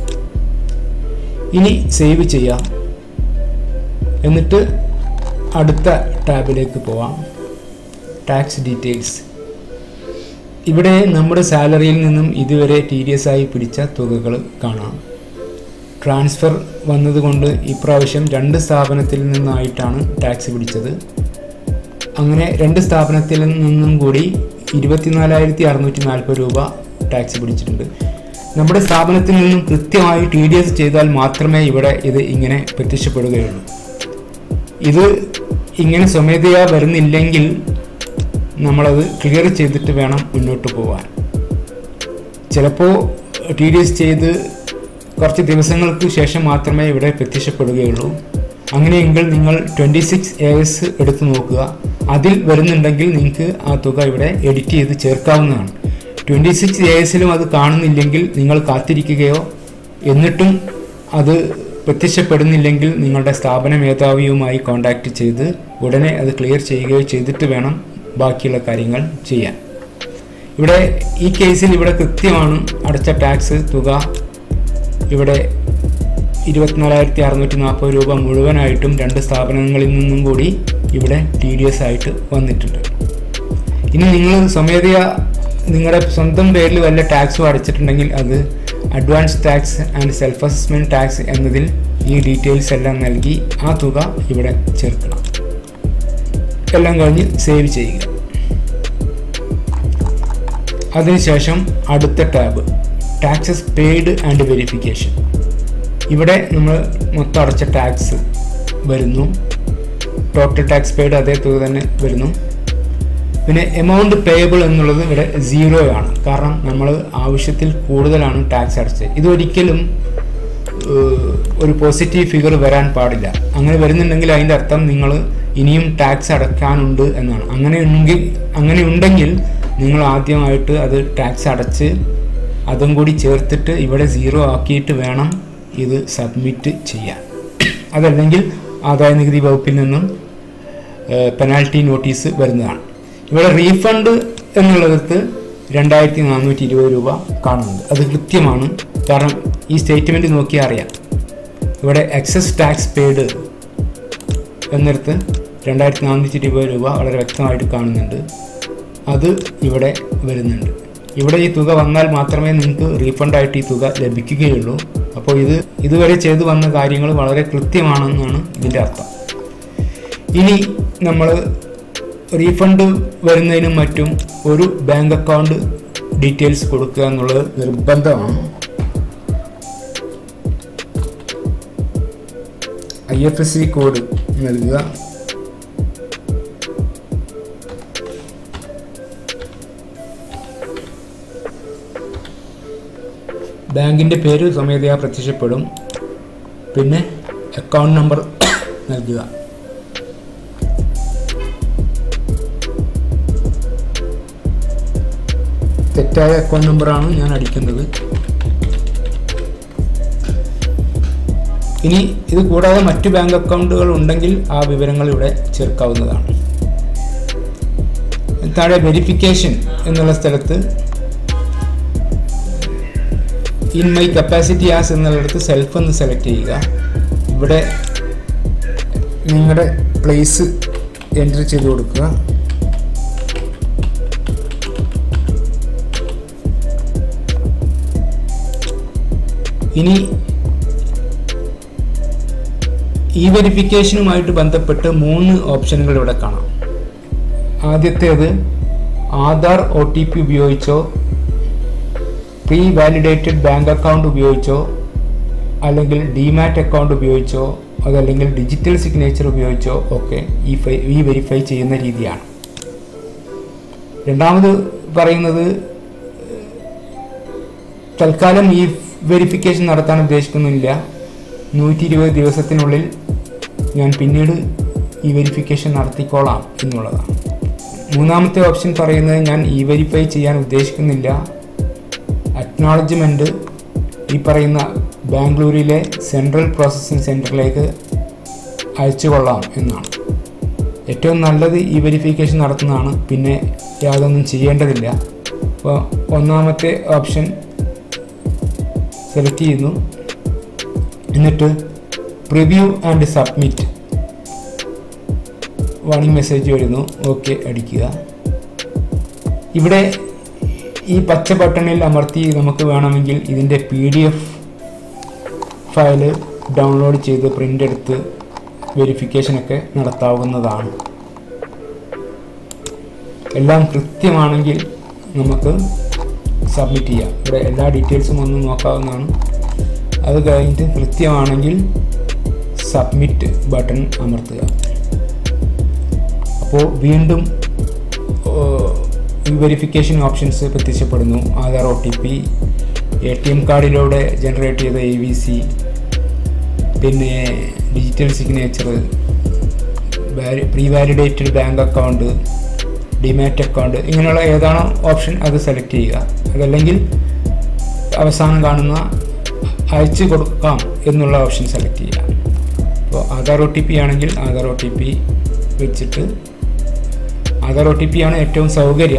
ഇനി സേവ് ചെയ്യാം എന്നിട്ട് അടുത്ത ടാബിലേക്ക് പോവാം ടാക്സ് ഡീറ്റെയിൽസ് ഇവിടെ നമ്മുടെ സാലറിയിൽ നിന്നും ഇതുവരെ ടി ഡി എസ് ആയി പിടിച്ച തുകകൾ കാണാം ട്രാൻസ്ഫർ വന്നതുകൊണ്ട് ഇപ്രാവശ്യം രണ്ട് സ്ഥാപനത്തിൽ നിന്നായിട്ടാണ് ടാക്സ് പിടിച്ചത് അങ്ങനെ രണ്ട് സ്ഥാപനത്തിൽ നിന്നും കൂടി ഇരുപത്തിനാലായിരത്തി അറുന്നൂറ്റി നാൽപ്പത് രൂപ ടാക്സ് പിടിച്ചിട്ടുണ്ട് നമ്മുടെ സ്ഥാപനത്തിൽ നിന്നും കൃത്യമായി ടി ഡി എസ് ചെയ്താൽ മാത്രമേ ഇവിടെ ഇത് ഇങ്ങനെ പ്രത്യക്ഷപ്പെടുകയുള്ളൂ ഇത് ഇങ്ങനെ സ്വമേധയാ വരുന്നില്ലെങ്കിൽ നമ്മളത് ക്ലിയർ ചെയ്തിട്ട് വേണം മുന്നോട്ട് പോകാൻ ചിലപ്പോൾ ടി ഡി എസ് ചെയ്ത് കുറച്ച് ദിവസങ്ങൾക്ക് ശേഷം മാത്രമേ ഇവിടെ പ്രത്യക്ഷപ്പെടുകയുള്ളൂ അങ്ങനെയെങ്കിൽ നിങ്ങൾ ട്വൻറ്റി സിക്സ് എ എസ് എടുത്തു നോക്കുക അതിൽ വരുന്നുണ്ടെങ്കിൽ നിങ്ങൾക്ക് ആ തുക ഇവിടെ എഡിറ്റ് ചെയ്ത് ചേർക്കാവുന്നതാണ് ട്വൻറ്റി സിക്സ് എ എസിലും അത് കാണുന്നില്ലെങ്കിൽ നിങ്ങൾ കാത്തിരിക്കുകയോ എന്നിട്ടും അത് പ്രത്യക്ഷപ്പെടുന്നില്ലെങ്കിൽ നിങ്ങളുടെ സ്ഥാപന മേധാവിയുമായി കോൺടാക്റ്റ് ചെയ്ത് ഉടനെ അത് ക്ലിയർ ചെയ്യുകയോ ചെയ്തിട്ട് വേണം ബാക്കിയുള്ള കാര്യങ്ങൾ ചെയ്യാൻ ഇവിടെ ഈ കേസിൽ ഇവിടെ കൃത്യമാണ് അടച്ച ടാക്സ് തുക ഇവിടെ ഇരുപത്തിനാലായിരത്തി അറുന്നൂറ്റി നാൽപ്പത് രൂപ മുഴുവനായിട്ടും രണ്ട് സ്ഥാപനങ്ങളിൽ നിന്നും കൂടി ഇവിടെ ടി ഡി എസ് ആയിട്ട് വന്നിട്ടുണ്ട് ഇനി നിങ്ങൾ സ്വമേധയാ നിങ്ങളുടെ സ്വന്തം പേരിൽ വല്ല ടാക്സും അടച്ചിട്ടുണ്ടെങ്കിൽ അത് advance tax and self assessment tax എന്നതിൽ ഈ ഡീറ്റെയിൽസ് എല്ലാം നൽകി ആ തുക ഇവിടെ ചേർക്കണം എല്ലാം കഴിഞ്ഞ് സേവ് ചെയ്യുക അതിനുശേഷം അടുത്ത tab taxes paid and verification ഇവിടെ നമ്മൾ മൊത്തം അടച്ച ടാക്സ് വരുന്നു ടോട്ടൽ ടാക്സ് പെയ്ഡ് അതേ തുക തന്നെ വരുന്നു പിന്നെ എമൗണ്ട് പേയബിൾ എന്നുള്ളത് ഇവിടെ സീറോ ആണ് കാരണം നമ്മൾ ആവശ്യത്തിൽ കൂടുതലാണ് ടാക്സ് അടച്ചത് ഇതൊരിക്കലും ഏഹ്, ഒരു പോസിറ്റീവ് ഫിഗർ വരാൻ പാടില്ല അങ്ങനെ വരുന്നുണ്ടെങ്കിൽ അതിൻ്റെ അർത്ഥം നിങ്ങൾ ഇനിയും ടാക്സ് അടയ്ക്കാനുണ്ട് എന്നാണ് അങ്ങനെ ഉണ്ടെങ്കിൽ അങ്ങനെ ഉണ്ടെങ്കിൽ നിങ്ങൾ ആദ്യമായിട്ട് അത് ടാക്സ് അടച്ച് അതും കൂടി ചേർത്തിട്ട് ഇവിടെ സീറോ ആക്കിയിട്ട് വേണം ഇത് സബ്മിറ്റ് ചെയ്യാൻ അതല്ലെങ്കിൽ ആദായ നികുതി വകുപ്പിൽ നിന്നും പെനാൽറ്റി നോട്ടീസ് വരുന്നതാണ് ഇവിടെ റീഫണ്ട് എന്നുള്ളിടത്ത് രണ്ടായിരത്തി നാനൂറ്റി ഇരുപത് രൂപ കാണുന്നുണ്ട് അത് കൃത്യമാണ് കാരണം ഈ സ്റ്റേറ്റ്മെൻറ്റ് നോക്കിയാൽ അറിയാം ഇവിടെ എക്സസ് ടാക്സ് പെയ്ഡ് എന്നിടത്ത് രണ്ടായിരത്തി നാനൂറ്റി ഇരുപത് രൂപ വളരെ വ്യക്തമായിട്ട് കാണുന്നുണ്ട് അത് ഇവിടെ വരുന്നുണ്ട് ഇവിടെ ഈ തുക വന്നാൽ മാത്രമേ നിങ്ങൾക്ക് റീഫണ്ടായിട്ട് ഈ തുക ലഭിക്കുകയുള്ളൂ അപ്പോൾ ഇത് ഇതുവരെ ചെയ്തു വന്ന കാര്യങ്ങൾ വളരെ കൃത്യമാണെന്നാണ് ഇതിൻ്റെ അർത്ഥം ഇനി നമ്മൾ റീഫണ്ട് വരുന്നതിനും മറ്റും ഒരു ബാങ്ക് അക്കൗണ്ട് ഡീറ്റെയിൽസ് കൊടുക്കുക എന്നുള്ളത് നിർബന്ധമാണ് I F S C code നൽകുക ബാങ്കിൻ്റെ പേര് സ്വമേധയാ പ്രത്യക്ഷപ്പെടും പിന്നെ അക്കൗണ്ട് നമ്പർ നൽകുക തെറ്റായ അക്കൗണ്ട് നമ്പറാണ് ഞാൻ അടിക്കുന്നത് ഇനി ഇത് കൂടാതെ മറ്റു ബാങ്ക് അക്കൗണ്ടുകൾ ഉണ്ടെങ്കിൽ ആ വിവരങ്ങൾ ഇവിടെ ചേർക്കാവുന്നതാണ് താഴെ വെരിഫിക്കേഷൻ എന്നുള്ള സ്ഥലത്ത് ഇൻ മൈ കപ്പാസിറ്റി ആസ് എന്നുള്ളിടത്ത് സെൽഫ് എന്ന് സെലക്ട് ചെയ്യുക ഇവിടെ നിങ്ങളുടെ പ്ലേസ് എൻ്റർ ചെയ്ത് കൊടുക്കുക ഇനി ഈ വെരിഫിക്കേഷനുമായിട്ട് ബന്ധപ്പെട്ട് മൂന്ന് ഓപ്ഷനുകൾ ഇവിടെ കാണാം ആദ്യത്തേത് ആധാർ ഒ ടി പി ഉപയോഗിച്ചോ പ്രീ വാലിഡേറ്റഡ് ബാങ്ക് അക്കൗണ്ട് ഉപയോഗിച്ചോ അല്ലെങ്കിൽ ഡിമാറ്റ് അക്കൗണ്ട് ഉപയോഗിച്ചോ അതല്ലെങ്കിൽ ഡിജിറ്റൽ സിഗ്നേച്ചർ ഉപയോഗിച്ചോ ഒക്കെ ഈ ഫൈ ഈ വെരിഫൈ ചെയ്യുന്ന രീതിയാണ് രണ്ടാമത് പറയുന്നത് തൽക്കാലം ഈ വെരിഫിക്കേഷൻ നടത്താൻ ഉദ്ദേശിക്കുന്നില്ല നൂറ്റി ഇരുപത് ദിവസത്തിനുള്ളിൽ ഞാൻ പിന്നീട് ഈ വെരിഫിക്കേഷൻ നടത്തിക്കോളാം എന്നുള്ളതാണ് മൂന്നാമത്തെ ഓപ്ഷൻ പറയുന്നത് ഞാൻ ഇ വെരിഫൈ ചെയ്യാൻ ഉദ്ദേശിക്കുന്നില്ല അക്നോളജ്മെൻറ്റ് ഈ പറയുന്ന ബാംഗ്ലൂരിലെ സെൻട്രൽ പ്രോസസ്സിംഗ് സെൻറ്ററിലേക്ക് അയച്ചു കൊള്ളാം എന്നാണ് ഏറ്റവും നല്ലത് ഈ വെരിഫിക്കേഷൻ നടത്തുന്നതാണ് പിന്നെ യാതൊന്നും ചെയ്യേണ്ടതില്ല അപ്പോൾ ഒന്നാമത്തെ ഓപ്ഷൻ സെലക്ട് ചെയ്യുന്നു എന്നിട്ട് preview and submit warning message വരുന്നു ഓക്കെ അടിക്കുക ഇവിടെ ഈ പച്ച ബട്ടണിൽ അമർത്തി നമുക്ക് വേണമെങ്കിൽ ഇതിൻ്റെ P D F file download ചെയ്ത് പ്രിൻ്റ് എടുത്ത് വെരിഫിക്കേഷനൊക്കെ നടത്താവുന്നതാണ് എല്ലാം കൃത്യമാണെങ്കിൽ നമുക്ക് സബ്മിറ്റ് ചെയ്യാം ഇവിടെ എല്ലാ ഡീറ്റെയിൽസും ഒന്ന് നോക്കാവുന്നതാണ് അത് കഴിഞ്ഞിട്ട് കൃത്യമാണെങ്കിൽ സബ്മിറ്റ് ബട്ടൺ അമർത്തുക അപ്പോൾ വീണ്ടും ഈ വെരിഫിക്കേഷൻ ഓപ്ഷൻസ് പ്രത്യക്ഷപ്പെടുന്നു Aadhaar O T P A T M കാർഡിലൂടെ ജനറേറ്റ് ചെയ്ത എ വി സി പിന്നെ digital signature pre validated bank account demat account ഇങ്ങനെയുള്ള ഏതാണോ ഓപ്ഷൻ അത് സെലക്ട് ചെയ്യുക അതല്ലെങ്കിൽ അവസാനം കാണുന്ന അയച്ചു കൊടുക്കാം എന്നുള്ള ഓപ്ഷൻ സെലക്ട് ചെയ്യുക അപ്പോൾ ആധാർ ഒ ടി പി ആണെങ്കിൽ ആധാർ ഒ ടി പി വെച്ചിട്ട് ആധാർ ഒ ടി പി ആണ് ഏറ്റവും സൗകര്യം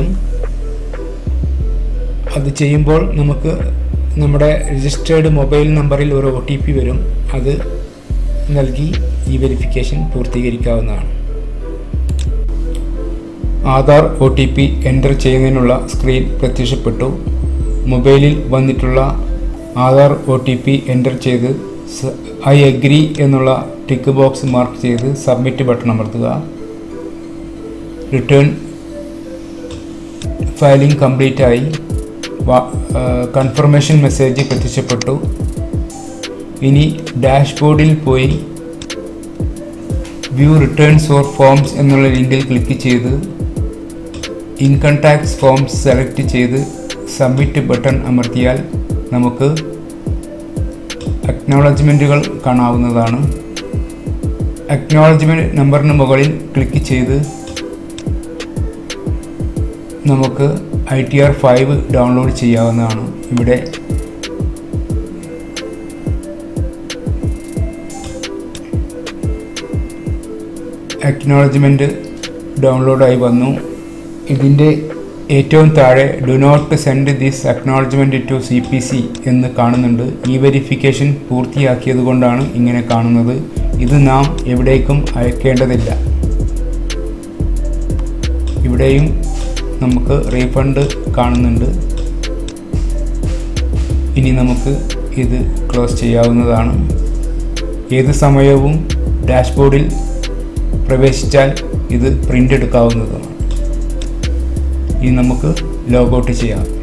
അത് ചെയ്യുമ്പോൾ നമുക്ക് നമ്മുടെ രജിസ്റ്റേർഡ് മൊബൈൽ നമ്പറിൽ ഒരു ഒ ടി പി വരും അത് നൽകി ഈ വെരിഫിക്കേഷൻ പൂർത്തീകരിക്കാവുന്നതാണ് Aadhaar O T P enter ചെയ്യുന്നതിനുള്ള സ്ക്രീൻ പ്രത്യക്ഷപ്പെട്ടു മൊബൈലിൽ വന്നിട്ടുള്ള Aadhaar O T P enter ചെയ്ത് ഐ അഗ്രി എന്നുള്ള ടിക്ക് ബോക്സ് മാർക്ക് ചെയ്ത് സബ്മിറ്റ് ബട്ടൺ അമർത്തുക റിട്ടേൺ ഫയലിംഗ് കംപ്ലീറ്റ് ആയി കൺഫർമേഷൻ മെസ്സേജ് പ്രത്യക്ഷപ്പെട്ടു ഇനി ഡാഷ്ബോർഡിൽ പോയി വ്യൂ റിട്ടേൺസ് ഓർ ഫോംസ് എന്നുള്ള ലിങ്കിൽ ക്ലിക്ക് ചെയ്ത് ഇൻകം ടാക്സ് ഫോം സെലക്ട് ചെയ്ത് സബ്മിറ്റ് ബട്ടൺ അമർത്തിയാൽ നമുക്ക് അക്നോളജ്മെൻറ്റുകൾ കാണാവുന്നതാണ് അക്നോളജ്മെൻറ്റ് നമ്പറിന് മുകളിൽ ക്ലിക്ക് ചെയ്ത് നമുക്ക് I T R five download ചെയ്യാവുന്നതാണ് ഇവിടെ അക്നോളജ്മെൻറ്റ് ഡൗൺലോഡായി വന്നു ഇതിൻ്റെ ഏറ്റവും താഴെ do not send this acknowledgement to C P C എന്ന് കാണുന്നുണ്ട് ഈ വെരിഫിക്കേഷൻ പൂർത്തിയാക്കിയത് കൊണ്ടാണ് ഇങ്ങനെ കാണുന്നത് ഇത് നാം എവിടേക്കും അയക്കേണ്ടതില്ല ഇവിടെയും നമുക്ക് റീഫണ്ട് കാണുന്നുണ്ട് ഇനി നമുക്ക് ഇത് ക്ലോസ് ചെയ്യാവുന്നതാണ് ഏത് സമയവും ഡാഷ്ബോർഡിൽ പ്രവേശിച്ചാൽ ഇത് പ്രിൻ്റ് എടുക്കാവുന്നതാണ് ഇനി നമുക്ക് ലോഗൗട്ട് ചെയ്യാം